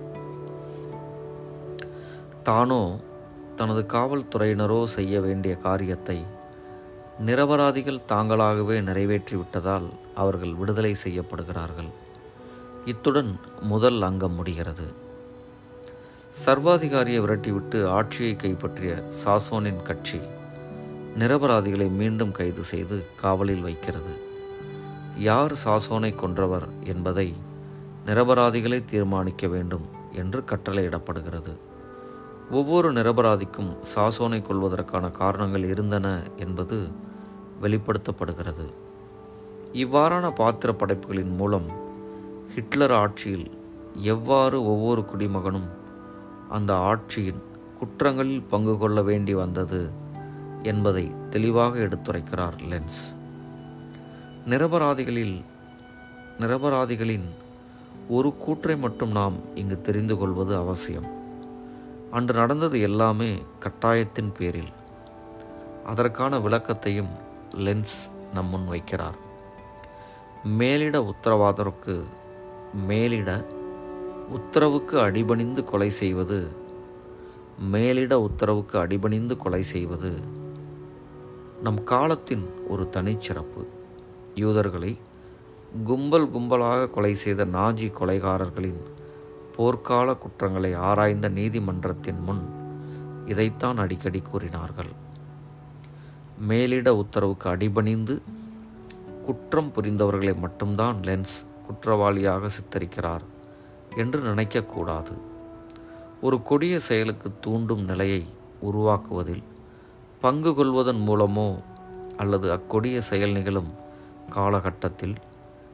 தானோ தனது காவல்துறையினரோ செய்ய வேண்டிய காரியத்தை நிரபராதிகள் தாங்களாகவே நிறைவேற்றிவிட்டதால் அவர்கள் விடுதலை செய்யப்படுகிறார்கள் இத்துடன் முதல் அங்கம் முடிகிறது சர்வாதிகாரியை விரட்டிவிட்டு ஆட்சியை கைப்பற்றிய சாசோனின் கட்சி நிரபராதிகளை மீண்டும் கைது செய்து காவலில் வைக்கிறது யார் சாசோனை கொன்றவர் என்பதை நிரபராதிகளை தீர்மானிக்க வேண்டும் என்று கட்டளையிடப்படுகிறது ஒவ்வொரு நிரபராதிக்கும் சாசோனை கொள்வதற்கான காரணங்கள் இருந்தன என்பது வெளிப்படுத்தப்படுகிறது இவ்வாறான பாத்திர படைப்புகளின் மூலம் ஹிட்லர் ஆட்சியில் எவ்வாறு ஒவ்வொரு குடிமகனும் அந்த ஆட்சியின் குற்றங்களில் பங்கு கொள்ள வேண்டி வந்தது என்பதை தெளிவாக எடுத்துரைக்கிறார் லென்ஸ் நிரபராதிகளில் நிரபராதிகளின் ஒரு கூற்றை மட்டும் நாம் இங்கு தெரிந்து கொள்வது அவசியம் அன்று நடந்தது எல்லாமே கட்டாயத்தின் பேரில் அதற்கான விளக்கத்தையும் லென்ஸ் நம் முன் வைக்கிறார் மேலிட உத்தரவாதருக்கு மேலிட உத்தரவுக்கு அடிபணிந்து கொலை செய்வது மேலிட உத்தரவுக்கு அடிபணிந்து கொலை செய்வது நம் காலத்தின் ஒரு தனிச்சிறப்பு யூதர்களை கும்பல் கும்பலாக கொலை செய்த நாஜி கொலைகாரர்களின் போர்க்கால குற்றங்களை ஆராய்ந்த நீதிமன்றத்தின் முன் இதைத்தான் அடிக்கடி கூறினார்கள் மேலிட உத்தரவுக்கு அடிபணிந்து குற்றம் புரிந்தவர்களை மட்டும்தான் லென்ஸ் குற்றவாளியாக சித்தரிக்கிறார் என்று நினைக்கக்கூடாது ஒரு கொடிய செயலுக்கு தூண்டும் நிலையை உருவாக்குவதில் பங்கு கொள்வதன் மூலமோ அல்லது அக்கொடிய செயல் நிகழும் காலகட்டத்தில்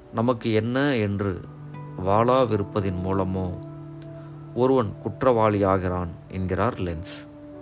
நமக்கு என்ன என்று வாளாவிருப்பதின் மூலமோ ஒருவன் குற்றவாளியாகிறான் என்கிறார் லென்ஸ்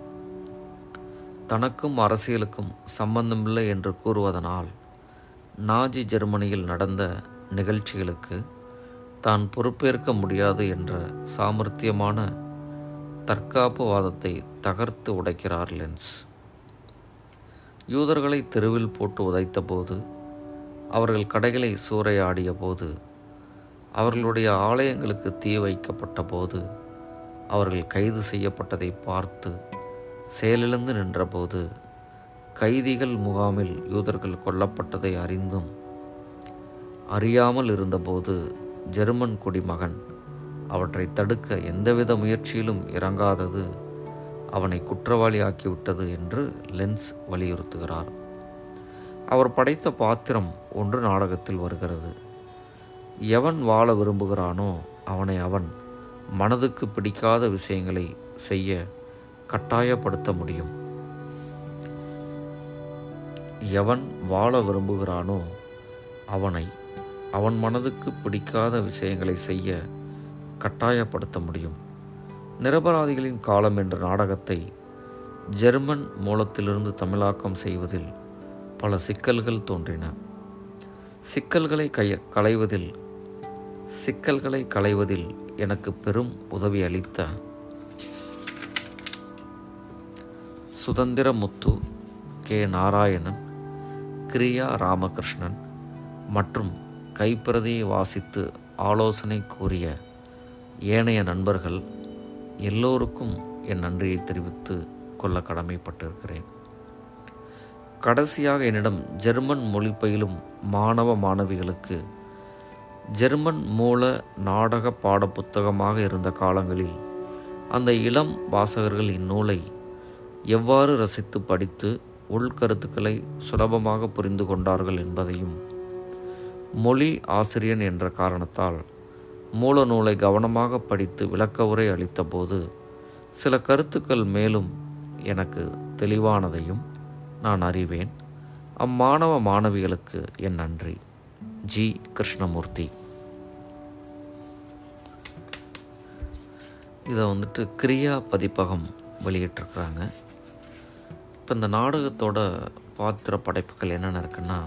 தனக்கும் அரசியலுக்கும் சம்பந்தமில்லை என்று கூறுவதனால் நாஜி ஜெர்மனியில் நடந்த நிகழ்ச்சிகளுக்கு தான் பொறுப்பேற்க முடியாது என்ற சாமர்த்தியமான தற்காப்பு வாதத்தை தகர்த்து உடைக்கிறார் லென்ஸ் யூதர்களை தெருவில் போட்டு உதைத்தபோது அவர்கள் கடைகளை சூறையாடிய போது அவர்களுடைய ஆலயங்களுக்கு தீ வைக்கப்பட்ட போது அவர்கள் கைது செய்யப்பட்டதை பார்த்து செயலிழந்து நின்றபோது கைதிகள் முகாமில் யூதர்கள் கொல்லப்பட்டதை அறிந்தும் அறியாமல் இருந்தபோது ஜெர்மன் குடிமகன் அவற்றை தடுக்க எந்தவித முயற்சியிலும் இறங்காதது அவனை குற்றவாளியாக்கிவிட்டது என்று லென்ஸ் வலியுறுத்துகிறார் அவர் படைத்த பாத்திரம் ஒன்று நாடகத்தில் வருகிறது எவன் வாழ விரும்புகிறானோ அவனை அவன் மனதுக்கு பிடிக்காத விஷயங்களை செய்ய கட்டாயப்படுத்த முடியும் எவன் வாழ விரும்புகிறானோ அவனை அவன் மனதுக்கு பிடிக்காத விஷயங்களை செய்ய கட்டாயப்படுத்த முடியும் நிரபராதிகளின் காலம் என்ற நாடகத்தை ஜெர்மன் மூலத்திலிருந்து தமிழாக்கம் செய்வதில் பல சிக்கல்கள் தோன்றின சிக்கல்களை கை களைவதில் சிக்கல்களை களைவதில் எனக்கு பெரும் உதவி அளித்த சுதந்திரமுத்து கே நாராயணன் கிரியா ராமகிருஷ்ணன் மற்றும் கைப்பிரதியை வாசித்து ஆலோசனை கூறிய ஏனைய நண்பர்கள் எல்லோருக்கும் என் நன்றியை தெரிவித்து கொள்ள கடமைப்பட்டிருக்கிறேன் கடைசியாக என்னிடம் ஜெர்மன் மொழி பயிலும் மாணவ மாணவிகளுக்கு ஜெர்மன் மூல நாடக பாடப்புத்தகமாக இருந்த காலங்களில் அந்த இளம் வாசகர்கள் இந்நூலை எவ்வாறு ரசித்து படித்து உள்கருத்துக்களை சுலபமாக புரிந்து கொண்டார்கள் என்பதையும் மொழி ஆசிரியன் என்ற காரணத்தால் மூல நூலை கவனமாக படித்து விளக்க உரை அளித்தபோது சில கருத்துக்கள் மேலும் எனக்கு தெளிவானதையும் நான் அறிவேன் அம்மாணவ மாணவிகளுக்கு என் நன்றி ஜி கிருஷ்ணமூர்த்தி இதை வந்துட்டு கிரியா பதிப்பகம் வெளியிட்டிருக்கிறாங்க இப்போ இந்த நாடகத்தோட பாத்திர படைப்புகள் என்னென்ன இருக்குன்னா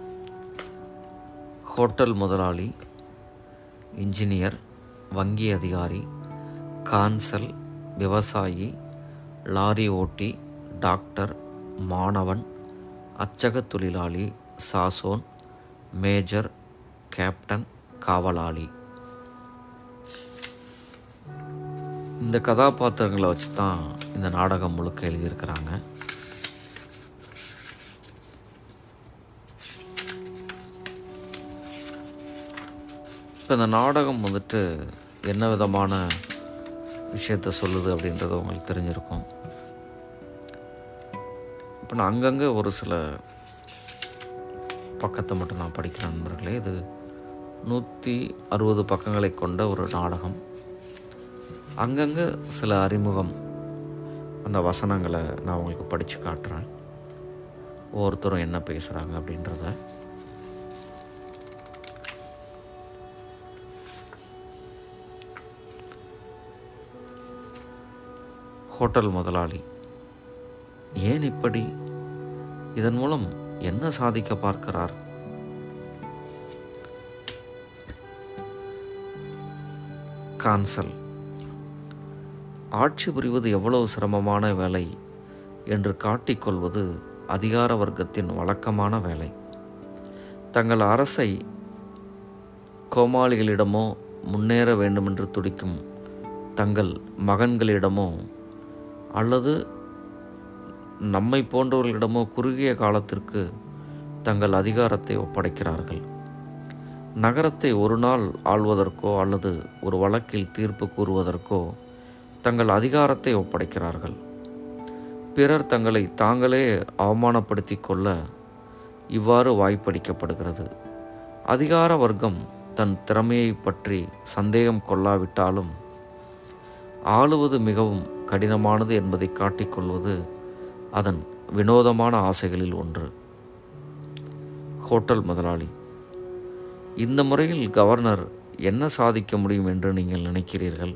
ஹோட்டல் முதலாளி இன்ஜினியர் வங்கி அதிகாரி கான்சல் விவசாயி லாரி ஓட்டி டாக்டர் மாணவன் அச்சக தொழிலாளி சாசோன் மேஜர் கேப்டன் காவலாளி இந்த கதாபாத்திரங்களை வச்சு தான் இந்த நாடகம் முழுக்க எழுதியிருக்கிறாங்க இப்போ இந்த நாடகம் வந்துட்டு என்ன விதமான விஷயத்த சொல்லுது அப்படின்றது உங்களுக்கு தெரிஞ்சிருக்கும் இப்போ நான் அங்கங்கே ஒரு சில பக்கத்தை மட்டும் நான் படிக்கிறேன் நண்பர்களே இது நூற்றி அறுபது பக்கங்களை கொண்ட ஒரு நாடகம் அங்கங்கே சில அறிமுகம் அந்த வசனங்களை நான் உங்களுக்கு படித்து காட்டுறேன் ஒவ்வொருத்தரும் என்ன பேசுகிறாங்க அப்படின்றத ஹோட்டல் முதலாளி ஏன் இப்படி இதன் மூலம் என்ன சாதிக்க பார்க்கிறார் கான்சல் ஆட்சி புரிவது எவ்வளவு சிரமமான வேலை என்று காட்டிக்கொள்வது அதிகார வர்க்கத்தின் வழக்கமான வேலை தங்கள் அரசை கோமாளிகளிடமோ முன்னேற வேண்டுமென்று துடிக்கும் தங்கள் மகன்களிடமோ அல்லது நம்மை போன்றவர்களிடமோ குறுகிய காலத்திற்கு தங்கள் அதிகாரத்தை ஒப்படைக்கிறார்கள் நகரத்தை ஒரு நாள் ஆள்வதற்கோ அல்லது ஒரு வழக்கில் தீர்ப்பு கூறுவதற்கோ தங்கள் அதிகாரத்தை ஒப்படைக்கிறார்கள் பிறர் தங்களை தாங்களே அவமானப்படுத்தி கொள்ள இவ்வாறு வாய்ப்பளிக்கப்படுகிறது அதிகார வர்க்கம் தன் திறமையை பற்றி சந்தேகம் கொள்ளாவிட்டாலும் ஆளுவது மிகவும் கடினமானது என்பதை காட்டிக்கொள்வது அதன் வினோதமான ஆசைகளில் ஒன்று ஹோட்டல் முதலாளி இந்த முறையில் கவர்னர் என்ன சாதிக்க முடியும் என்று நீங்கள் நினைக்கிறீர்கள்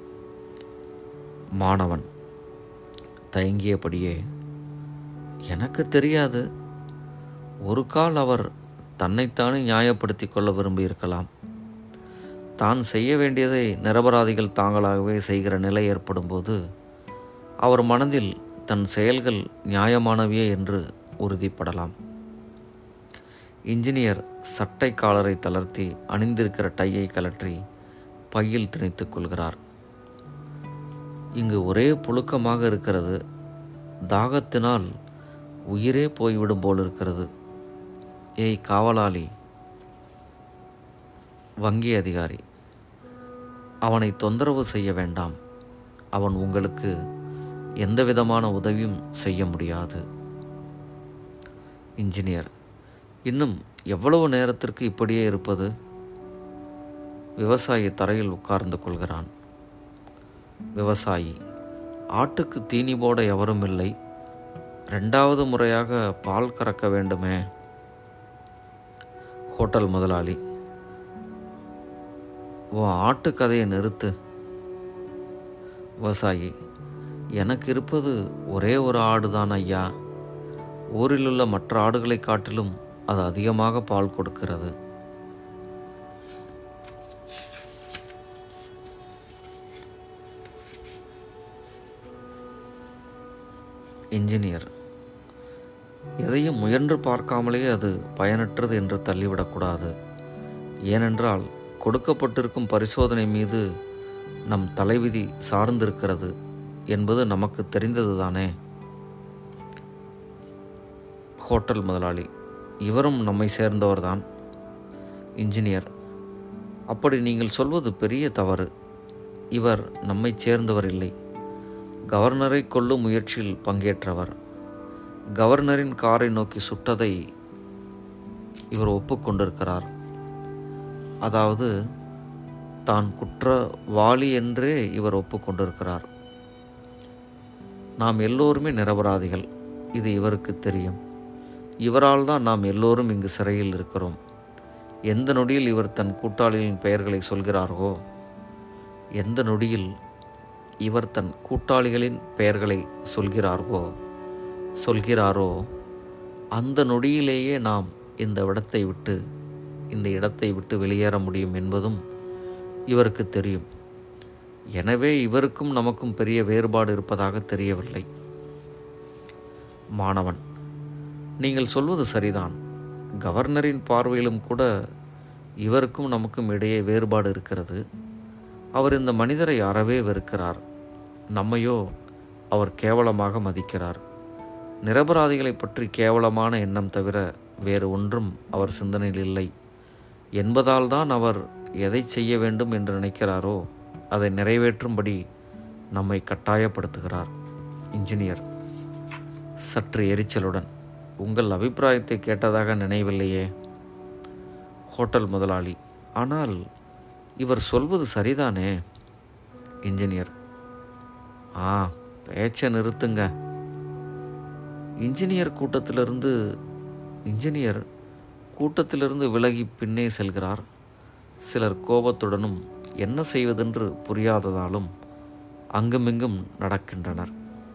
மாணவன் தயங்கியபடியே எனக்கு தெரியாது ஒரு கால் அவர் தன்னைத்தானே நியாயப்படுத்தி கொள்ள விரும்பியிருக்கலாம் தான் செய்ய வேண்டியதை நிரபராதிகள் தாங்களாகவே செய்கிற நிலை ஏற்படும்போது அவர் மனதில் தன் செயல்கள் நியாயமானவையே என்று உறுதிப்படலாம் இன்ஜினியர் சட்டை காலரை தளர்த்தி அணிந்திருக்கிற டையை கலற்றி பையில் திணித்துக் கொள்கிறார் இங்கு ஒரே புழுக்கமாக இருக்கிறது தாகத்தினால் உயிரே போய்விடும் போல் இருக்கிறது ஏய் காவலாளி வங்கி அதிகாரி அவனை தொந்தரவு செய்ய வேண்டாம் அவன் உங்களுக்கு எந்த விதமான உதவியும் செய்ய முடியாது இன்ஜினியர் இன்னும் எவ்வளவு நேரத்திற்கு இப்படியே இருப்பது விவசாயி தரையில் உட்கார்ந்து கொள்கிறான் விவசாயி ஆட்டுக்கு தீனி போட எவரும் இல்லை ரெண்டாவது முறையாக பால் கறக்க வேண்டுமே ஹோட்டல் முதலாளி உன் ஆட்டு கதையை நிறுத்து விவசாயி எனக்கு இருப்பது ஒரே ஒரு ஆடுதான் ஐயா ஊரிலுள்ள மற்ற ஆடுகளை காட்டிலும் அது அதிகமாக பால் கொடுக்கிறது இன்ஜினியர் எதையும் முயன்று பார்க்காமலே அது பயனற்றது என்று தள்ளிவிடக்கூடாது ஏனென்றால் கொடுக்கப்பட்டிருக்கும் பரிசோதனை மீது நம் தலைவிதி சார்ந்திருக்கிறது என்பது நமக்கு தெரிந்ததுதானே ஹோட்டல் முதலாளி இவரும் நம்மை சேர்ந்தவர்தான் இன்ஜினியர் அப்படி நீங்கள் சொல்வது பெரிய தவறு இவர் நம்மைச் சேர்ந்தவர் இல்லை கவர்னரை கொல்லும் முயற்சியில் பங்கேற்றவர் கவர்னரின் காரை நோக்கி சுட்டதை இவர் ஒப்புக்கொண்டிருக்கிறார் அதாவது தான் குற்றவாளி என்றே இவர் ஒப்புக்கொண்டிருக்கிறார் நாம் எல்லோருமே நிரபராதிகள் இது இவருக்கு தெரியும் இவரால் தான் நாம் எல்லோரும் இங்கு சிறையில் இருக்கிறோம் எந்த நொடியில் இவர் தன் கூட்டாளிகளின் பெயர்களை சொல்கிறாரோ எந்த நொடியில் இவர் தன் கூட்டாளிகளின் பெயர்களை சொல்கிறார்களோ சொல்கிறாரோ அந்த நொடியிலேயே நாம் இந்த இடத்தை விட்டு இந்த இடத்தை விட்டு வெளியேற முடியும் என்பதும் இவருக்கு தெரியும் எனவே இவருக்கும் நமக்கும் பெரிய வேறுபாடு இருப்பதாக தெரியவில்லை மாணவன் நீங்கள் சொல்வது சரிதான் கவர்னரின் பார்வையிலும் கூட இவருக்கும் நமக்கும் இடையே வேறுபாடு இருக்கிறது அவர் இந்த மனிதரை அறவே வெறுக்கிறார் நம்மையோ அவர் கேவலமாக மதிக்கிறார் நிரபராதிகளை பற்றி கேவலமான எண்ணம் தவிர வேறு ஒன்றும் அவர் சிந்தனையில் இல்லை என்பதால் தான் அவர் எதை செய்ய வேண்டும் என்று நினைக்கிறாரோ அதை நிறைவேற்றும்படி நம்மை கட்டாயப்படுத்துகிறார் இன்ஜினியர் சற்று எரிச்சலுடன் உங்கள் அபிப்பிராயத்தை கேட்டதாக நினைவில்லையே ஹோட்டல் முதலாளி ஆனால் இவர் சொல்வது சரிதானே இன்ஜினியர் ஆ பேச்சை நிறுத்துங்க இன்ஜினியர் கூட்டத்திலிருந்து இன்ஜினியர் கூட்டத்திலிருந்து விலகி பின்னே செல்கிறார் சிலர் கோபத்துடனும் என்ன செய்வதென்று புரியாததாலும் அங்குமிங்கும் நடக்கின்றனர்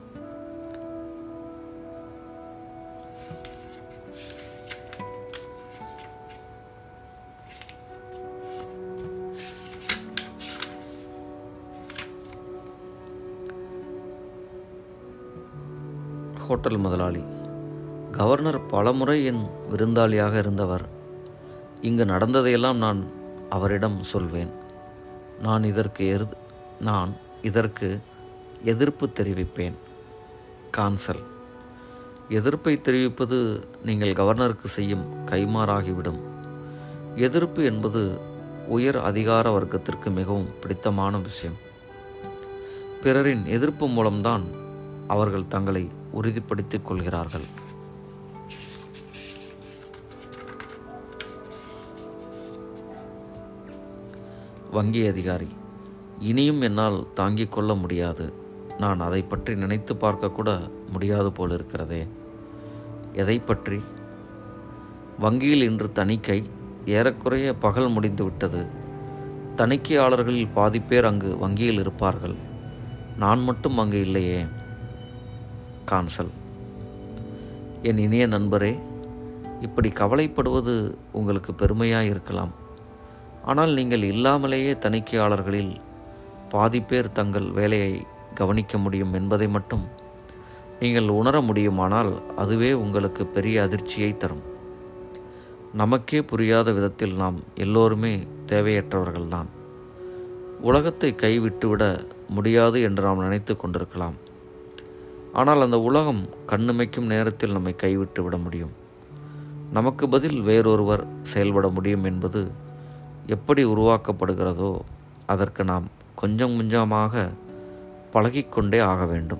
ஹோட்டல் முதலாளி கவர்னர் பலமுறை என் விருந்தாளியாக இருந்தவர் இங்கு நடந்ததையெல்லாம் நான் அவரிடம் சொல்வேன் நான் இதற்கு எரு நான் இதற்கு எதிர்ப்பு தெரிவிப்பேன் கான்சல் எதிர்ப்பை தெரிவிப்பது நீங்கள் கவர்னருக்கு செய்யும் கைமாறாகிவிடும் எதிர்ப்பு என்பது உயர் அதிகார வர்க்கத்திற்கு மிகவும் பிடித்தமான விஷயம் பிறரின் எதிர்ப்பு மூலம்தான் அவர்கள் தங்களை உறுதிப்படுத்திக் கொள்கிறார்கள் வங்கி அதிகாரி இனியும் என்னால் தாங்கிக் கொள்ள முடியாது நான் அதை பற்றி நினைத்து பார்க்க கூட முடியாது போல் இருக்கிறதே எதை பற்றி வங்கியில் இன்று தணிக்கை ஏறக்குறைய பகல் முடிந்து விட்டது தணிக்கையாளர்களில் பாதி பேர் அங்கு வங்கியில் இருப்பார்கள் நான் மட்டும் அங்கு இல்லையே கான்சல் என் இனிய நண்பரே இப்படி கவலைப்படுவது உங்களுக்கு பெருமையாக இருக்கலாம் ஆனால் நீங்கள் இல்லாமலேயே தணிக்கையாளர்களில் பாதி பேர் தங்கள் வேலையை கவனிக்க முடியும் என்பதை மட்டும் நீங்கள் உணர முடியுமானால் அதுவே உங்களுக்கு பெரிய அதிர்ச்சியை தரும் நமக்கே புரியாத விதத்தில் நாம் எல்லோருமே தேவையற்றவர்கள்தான் உலகத்தை கைவிட்டுவிட முடியாது என்று நாம் நினைத்து கொண்டிருக்கலாம் ஆனால் அந்த உலகம் கண்ணுமைக்கும் நேரத்தில் நம்மை கைவிட்டு விட முடியும் நமக்கு பதில் வேறொருவர் செயல்பட முடியும் என்பது எப்படி உருவாக்கப்படுகிறதோ அதற்கு நாம் கொஞ்சம் கொஞ்சமாக பழகிக்கொண்டே ஆக வேண்டும்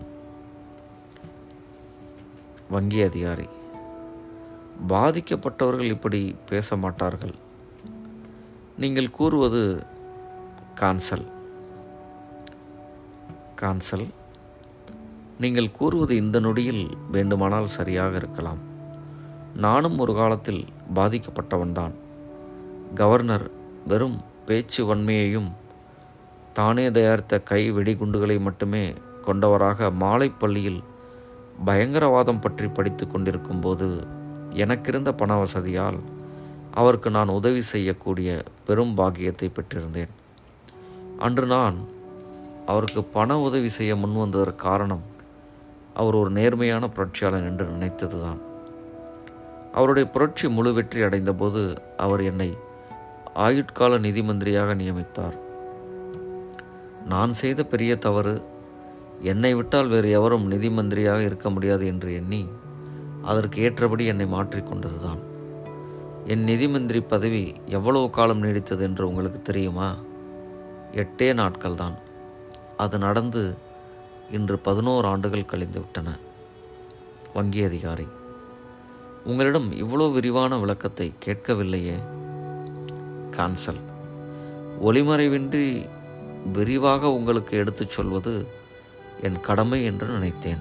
வங்கி அதிகாரி பாதிக்கப்பட்டவர்கள் இப்படி பேச மாட்டார்கள் நீங்கள் கூறுவது கான்சல் கான்சல் நீங்கள் கூறுவது இந்த நொடியில் வேண்டுமானால் சரியாக இருக்கலாம் நானும் ஒரு காலத்தில் பாதிக்கப்பட்டவன்தான் கவர்னர் வெறும் பேச்சு வன்மையையும் தானே தயாரித்த கை வெடிகுண்டுகளை மட்டுமே கொண்டவராக மாலை பள்ளியில் பயங்கரவாதம் பற்றி படித்து கொண்டிருக்கும் போது எனக்கிருந்த பண வசதியால் அவருக்கு நான் உதவி செய்யக்கூடிய பெரும் பாக்கியத்தை பெற்றிருந்தேன் அன்று நான் அவருக்கு பண உதவி செய்ய முன்வந்ததற்கு காரணம் அவர் ஒரு நேர்மையான புரட்சியாளன் என்று நினைத்ததுதான் அவருடைய புரட்சி முழு வெற்றி அடைந்தபோது அவர் என்னை ஆயுட்கால நிதி மந்திரியாக நியமித்தார் நான் செய்த பெரிய தவறு என்னை விட்டால் வேறு எவரும் நிதி மந்திரியாக இருக்க முடியாது என்று எண்ணி அதற்கு ஏற்றபடி என்னை மாற்றிக்கொண்டதுதான் என் நிதி மந்திரி பதவி எவ்வளவு காலம் நீடித்தது என்று உங்களுக்கு தெரியுமா எட்டே நாட்கள் தான் அது நடந்து இன்று பதினோரு ஆண்டுகள் கழிந்து விட்டன வங்கி அதிகாரி உங்களிடம் இவ்வளோ விரிவான விளக்கத்தை கேட்கவில்லையே கான்சல் ஒளிமறைவின்றி விரிவாக உங்களுக்கு எடுத்துச் சொல்வது என் கடமை என்று நினைத்தேன்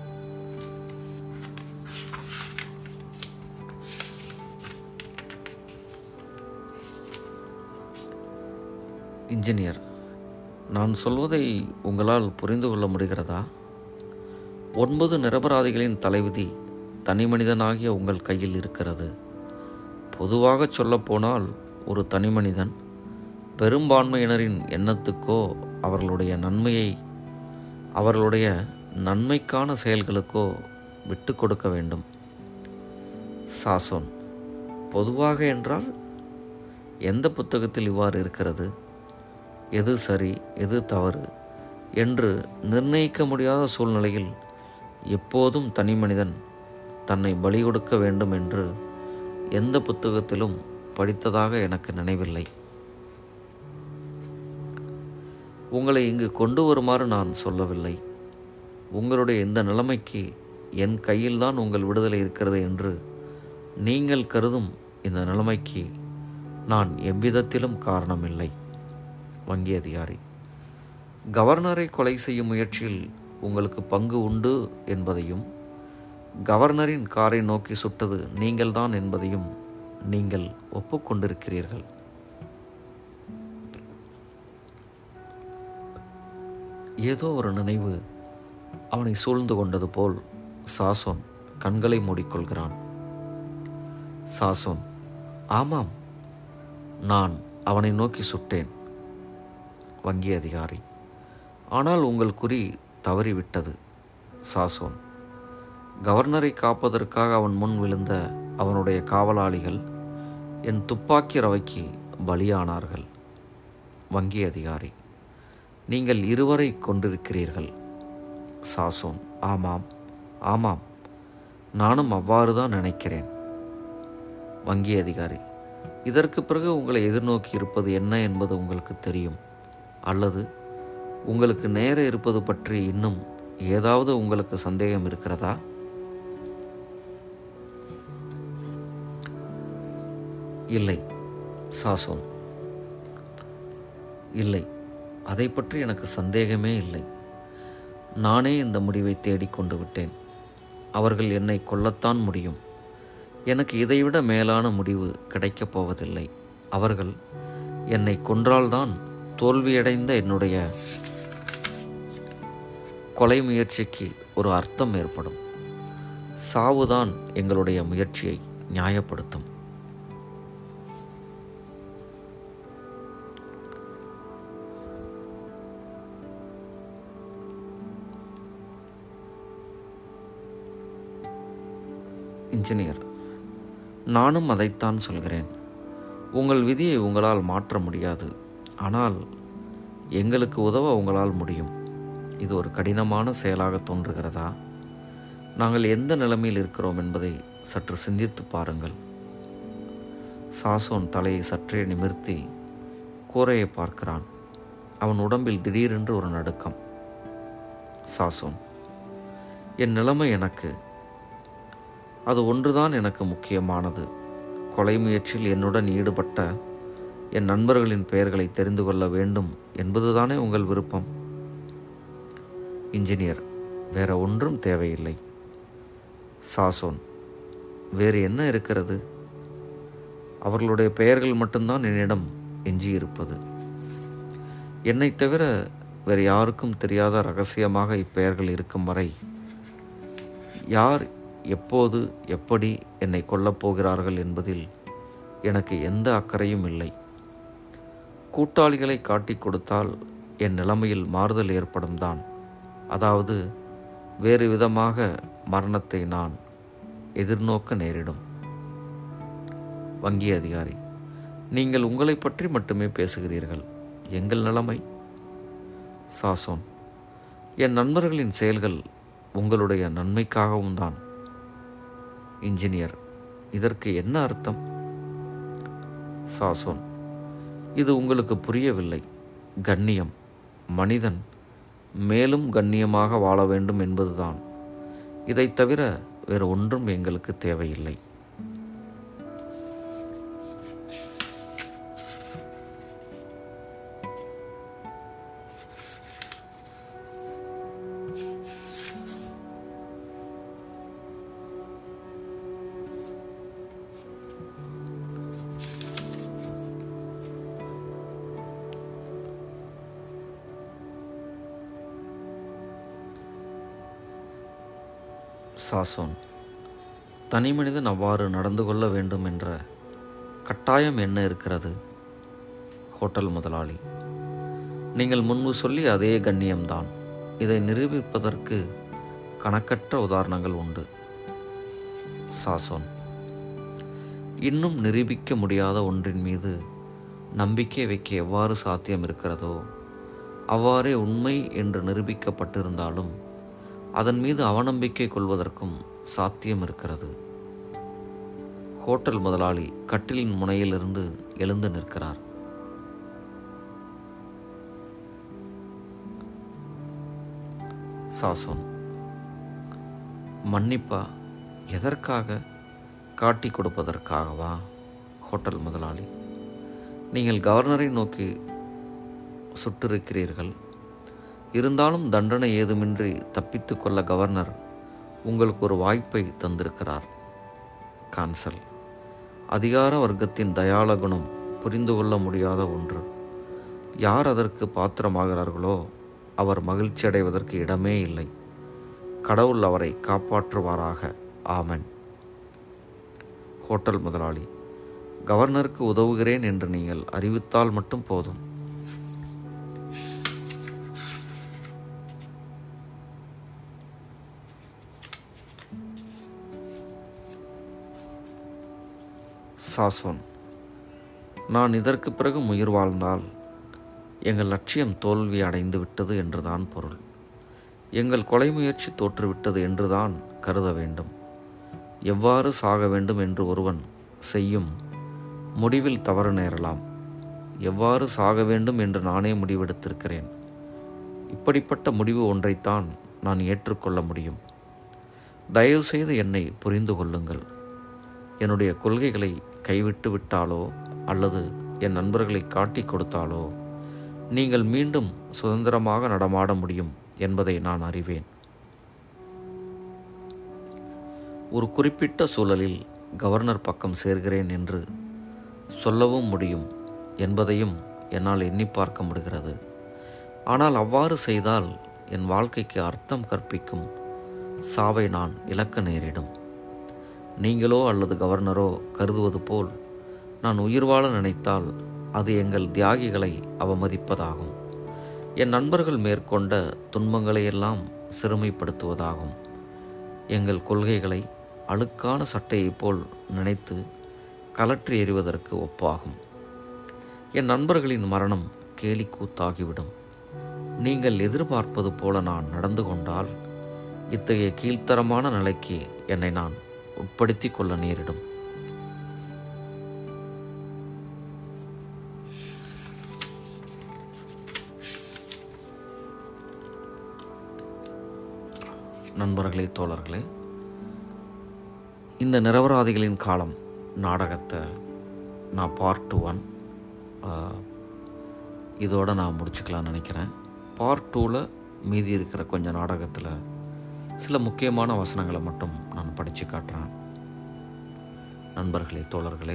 இன்ஜினியர் நான் சொல்வதை உங்களால் புரிந்து கொள்ள முடிகிறதா ஒன்பது நிரபராதிகளின் தலைவிதி தனி மனிதனாகிய உங்கள் கையில் இருக்கிறது பொதுவாக சொல்லப்போனால் ஒரு தனி மனிதன் பெரும்பான்மையினரின் எண்ணத்துக்கோ அவர்களுடைய நன்மையை அவர்களுடைய நன்மைக்கான செயல்களுக்கோ விட்டு கொடுக்க வேண்டும் சாசோன் பொதுவாக என்றால் எந்த புத்தகத்தில் இவ்வாறு இருக்கிறது எது சரி எது தவறு என்று நிர்ணயிக்க முடியாத சூழ்நிலையில் எப்போதும் தனி மனிதன் தன்னை பலி கொடுக்க வேண்டும் என்று எந்த புத்தகத்திலும் படித்ததாக எனக்கு நினைவில்லை உங்களை இங்கு கொண்டு வருமாறு நான் சொல்லவில்லை உங்களுடைய இந்த நிலைமைக்கு என் கையில்தான் உங்கள் விடுதலை இருக்கிறது என்று நீங்கள் கருதும் இந்த நிலைமைக்கு நான் எவ்விதத்திலும் காரணமில்லை வங்கி அதிகாரி கவர்னரை கொலை செய்யும் முயற்சியில் உங்களுக்கு பங்கு உண்டு என்பதையும் கவர்னரின் காரை நோக்கி சுட்டது நீங்கள்தான் என்பதையும் நீங்கள் ஒப்புக்கொண்டிருக்கிறீர்கள் ஏதோ ஒரு நினைவு அவனை சூழ்ந்து கொண்டது போல் சாசோன் கண்களை மூடிக்கொள்கிறான் சாசோன் ஆமாம் நான் அவனை நோக்கி சுட்டேன் வங்கி அதிகாரி ஆனால் உங்கள் குறி தவறிவிட்டது சாசோன் கவர்னரை காப்பதற்காக அவன் முன் விழுந்த அவனுடைய காவலாளிகள் என் துப்பாக்கி ரவைக்கு பலியானார்கள் வங்கி அதிகாரி நீங்கள் இருவரை கொண்டிருக்கிறீர்கள் சாசோன் ஆமாம் ஆமாம் நானும் அவ்வாறு தான் நினைக்கிறேன் வங்கி அதிகாரி இதற்கு பிறகு உங்களை எதிர்நோக்கி இருப்பது என்ன என்பது உங்களுக்கு தெரியும் அல்லது உங்களுக்கு நேர இருப்பது பற்றி இன்னும் ஏதாவது உங்களுக்கு சந்தேகம் இருக்கிறதா இல்லை சாசோன் இல்லை அதை பற்றி எனக்கு சந்தேகமே இல்லை நானே இந்த முடிவை தேடிக்கொண்டு விட்டேன் அவர்கள் என்னை கொல்லத்தான் முடியும் எனக்கு இதைவிட மேலான முடிவு கிடைக்கப் போவதில்லை அவர்கள் என்னை கொன்றால்தான் தோல்வியடைந்த என்னுடைய கொலை முயற்சிக்கு ஒரு அர்த்தம் ஏற்படும் சாவுதான் எங்களுடைய முயற்சியை நியாயப்படுத்தும் இன்ஜினியர் நானும் அதைத்தான் சொல்கிறேன் உங்கள் விதியை உங்களால் மாற்ற முடியாது ஆனால் எங்களுக்கு உதவ உங்களால் முடியும் இது ஒரு கடினமான செயலாக தோன்றுகிறதா நாங்கள் எந்த நிலைமையில் இருக்கிறோம் என்பதை சற்று சிந்தித்து பாருங்கள் சாசோன் தலையை சற்றே நிமிர்த்தி கூரையை பார்க்கிறான் அவன் உடம்பில் திடீரென்று ஒரு நடுக்கம் சாசோன் என் நிலைமை எனக்கு அது ஒன்றுதான் எனக்கு முக்கியமானது கொலை முயற்சியில் என்னுடன் ஈடுபட்ட என் நண்பர்களின் பெயர்களை தெரிந்து கொள்ள வேண்டும் என்பதுதானே உங்கள் விருப்பம் இன்ஜினியர் வேற ஒன்றும் தேவையில்லை சாசோன் வேறு என்ன இருக்கிறது அவர்களுடைய பெயர்கள் மட்டும்தான் என்னிடம் எஞ்சியிருப்பது என்னைத் தவிர வேறு யாருக்கும் தெரியாத ரகசியமாக இப்பெயர்கள் இருக்கும் வரை யார் எப்போது எப்படி என்னை கொல்லப் போகிறார்கள் என்பதில் எனக்கு எந்த அக்கறையும் இல்லை கூட்டாளிகளை காட்டிக் கொடுத்தால் என் நிலைமையில் மாறுதல் ஏற்படும் தான் அதாவது வேறு விதமாக மரணத்தை நான் எதிர்நோக்க நேரிடும் வங்கி அதிகாரி நீங்கள் உங்களை பற்றி மட்டுமே பேசுகிறீர்கள் எங்கள் நிலைமை சாசோன் என் நண்பர்களின் செயல்கள் உங்களுடைய நன்மைக்காகவும் தான் இன்ஜினியர் இதற்கு என்ன அர்த்தம் சாசோன் இது உங்களுக்கு புரியவில்லை கண்ணியம் மனிதன் மேலும் கண்ணியமாக வாழ வேண்டும் என்பதுதான் இதைத் தவிர வேறு ஒன்றும் எங்களுக்கு தேவையில்லை சாசோன் தனி மனிதன் அவ்வாறு நடந்து கொள்ள வேண்டும் என்ற கட்டாயம் என்ன இருக்கிறது ஹோட்டல் முதலாளி நீங்கள் முன்பு சொல்லி அதே கண்ணியம்தான் இதை நிரூபிப்பதற்கு கணக்கற்ற உதாரணங்கள் உண்டு சாசோன் இன்னும் நிரூபிக்க முடியாத ஒன்றின் மீது நம்பிக்கை வைக்க எவ்வாறு சாத்தியம் இருக்கிறதோ அவ்வாறே உண்மை என்று நிரூபிக்கப்பட்டிருந்தாலும் அதன் மீது அவநம்பிக்கை கொள்வதற்கும் சாத்தியம் இருக்கிறது ஹோட்டல் முதலாளி கட்டிலின் முனையிலிருந்து எழுந்து நிற்கிறார் சாசோன் மன்னிப்பா எதற்காக காட்டி கொடுப்பதற்காகவா ஹோட்டல் முதலாளி நீங்கள் கவர்னரை நோக்கி சுட்டிருக்கிறீர்கள் இருந்தாலும் தண்டனை ஏதுமின்றி தப்பித்து கொள்ள கவர்னர் உங்களுக்கு ஒரு வாய்ப்பை தந்திருக்கிறார் கான்சல் அதிகார வர்க்கத்தின் தயாள குணம் புரிந்து கொள்ள முடியாத ஒன்று யார் அதற்கு பாத்திரமாகிறார்களோ அவர் மகிழ்ச்சி அடைவதற்கு இடமே இல்லை கடவுள் அவரை காப்பாற்றுவாராக ஆமன் ஹோட்டல் முதலாளி கவர்னருக்கு உதவுகிறேன் என்று நீங்கள் அறிவித்தால் மட்டும் போதும் சாசோன் நான் இதற்கு பிறகு உயிர் வாழ்ந்தால் எங்கள் லட்சியம் தோல்வி அடைந்து விட்டது என்றுதான் பொருள் எங்கள் கொலை முயற்சி தோற்றுவிட்டது என்றுதான் கருத வேண்டும் எவ்வாறு சாக வேண்டும் என்று ஒருவன் செய்யும் முடிவில் தவறு நேரலாம் எவ்வாறு சாக வேண்டும் என்று நானே முடிவெடுத்திருக்கிறேன் இப்படிப்பட்ட முடிவு ஒன்றைத்தான் நான் ஏற்றுக்கொள்ள முடியும் தயவு செய்து என்னை புரிந்து கொள்ளுங்கள் என்னுடைய கொள்கைகளை கைவிட்டு விட்டாலோ அல்லது என் நண்பர்களை காட்டிக் கொடுத்தாலோ நீங்கள் மீண்டும் சுதந்திரமாக நடமாட முடியும் என்பதை நான் அறிவேன் ஒரு குறிப்பிட்ட சூழலில் கவர்னர் பக்கம் சேர்கிறேன் என்று சொல்லவும் முடியும் என்பதையும் என்னால் எண்ணி பார்க்க முடிகிறது ஆனால் அவ்வாறு செய்தால் என் வாழ்க்கைக்கு அர்த்தம் கற்பிக்கும் சாவை நான் இழக்க நேரிடும் நீங்களோ அல்லது கவர்னரோ கருதுவது போல் நான் உயிர் வாழ நினைத்தால் அது எங்கள் தியாகிகளை அவமதிப்பதாகும் என் நண்பர்கள் மேற்கொண்ட துன்பங்களையெல்லாம் சிறுமைப்படுத்துவதாகும் எங்கள் கொள்கைகளை அழுக்கான சட்டையைப் போல் நினைத்து கலற்றி எறிவதற்கு ஒப்பாகும் என் நண்பர்களின் மரணம் கேலி கூத்தாகிவிடும் நீங்கள் எதிர்பார்ப்பது போல நான் நடந்து கொண்டால் இத்தகைய கீழ்த்தரமான நிலைக்கு என்னை நான் உட்படுத்திக் கொள்ள நேரிடும் நண்பர்களே தோழர்களே இந்த நிரபராதிகளின் காலம் நாடகத்தை நான் பார்ட் ஒன் இதோட நான் முடிச்சுக்கலாம்னு நினைக்கிறேன் பார்ட் டூவில் மீதி இருக்கிற கொஞ்சம் நாடகத்தில் சில முக்கியமான வசனங்களை மட்டும் நான் படித்து காட்டுறேன் நண்பர்களே தோழர்களே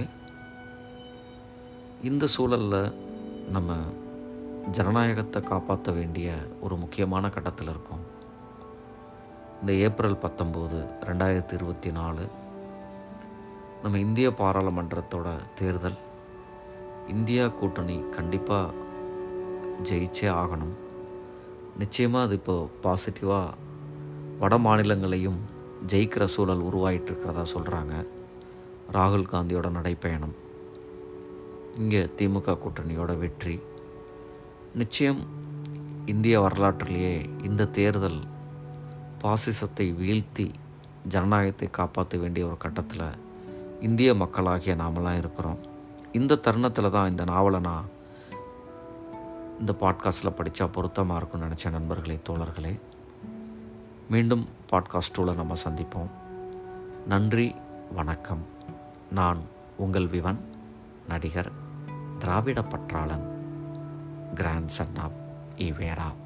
இந்த சூழலில் நம்ம ஜனநாயகத்தை காப்பாற்ற வேண்டிய ஒரு முக்கியமான கட்டத்தில் இருக்கோம் இந்த ஏப்ரல் பத்தொம்போது ரெண்டாயிரத்தி இருபத்தி நாலு நம்ம இந்திய பாராளுமன்றத்தோட தேர்தல் இந்தியா கூட்டணி கண்டிப்பாக ஜெயிச்சே ஆகணும் நிச்சயமாக அது இப்போ பாசிட்டிவாக வட மாநிலங்களையும் ஜெயிக்கிற சூழல் உருவாயிட்டு இருக்கிறதா சொல்கிறாங்க ராகுல் காந்தியோட நடைப்பயணம் இங்கே திமுக கூட்டணியோட வெற்றி நிச்சயம் இந்திய வரலாற்றிலேயே இந்த தேர்தல் பாசிசத்தை வீழ்த்தி ஜனநாயகத்தை காப்பாற்ற வேண்டிய ஒரு கட்டத்தில் இந்திய மக்களாகிய நாமெல்லாம் இருக்கிறோம் இந்த தருணத்தில் தான் இந்த நாவலை நான் இந்த பாட்காஸ்ட்டில் படித்தா பொருத்தமாக இருக்கும்னு நினச்ச நண்பர்களே தோழர்களே மீண்டும் பாட்காஸ்ட் டூவில் நம்ம சந்திப்போம் நன்றி வணக்கம் நான் உங்கள் விவன் நடிகர் திராவிட பற்றாளன் கிராண்ட் சன் ஆப் ஈவேரா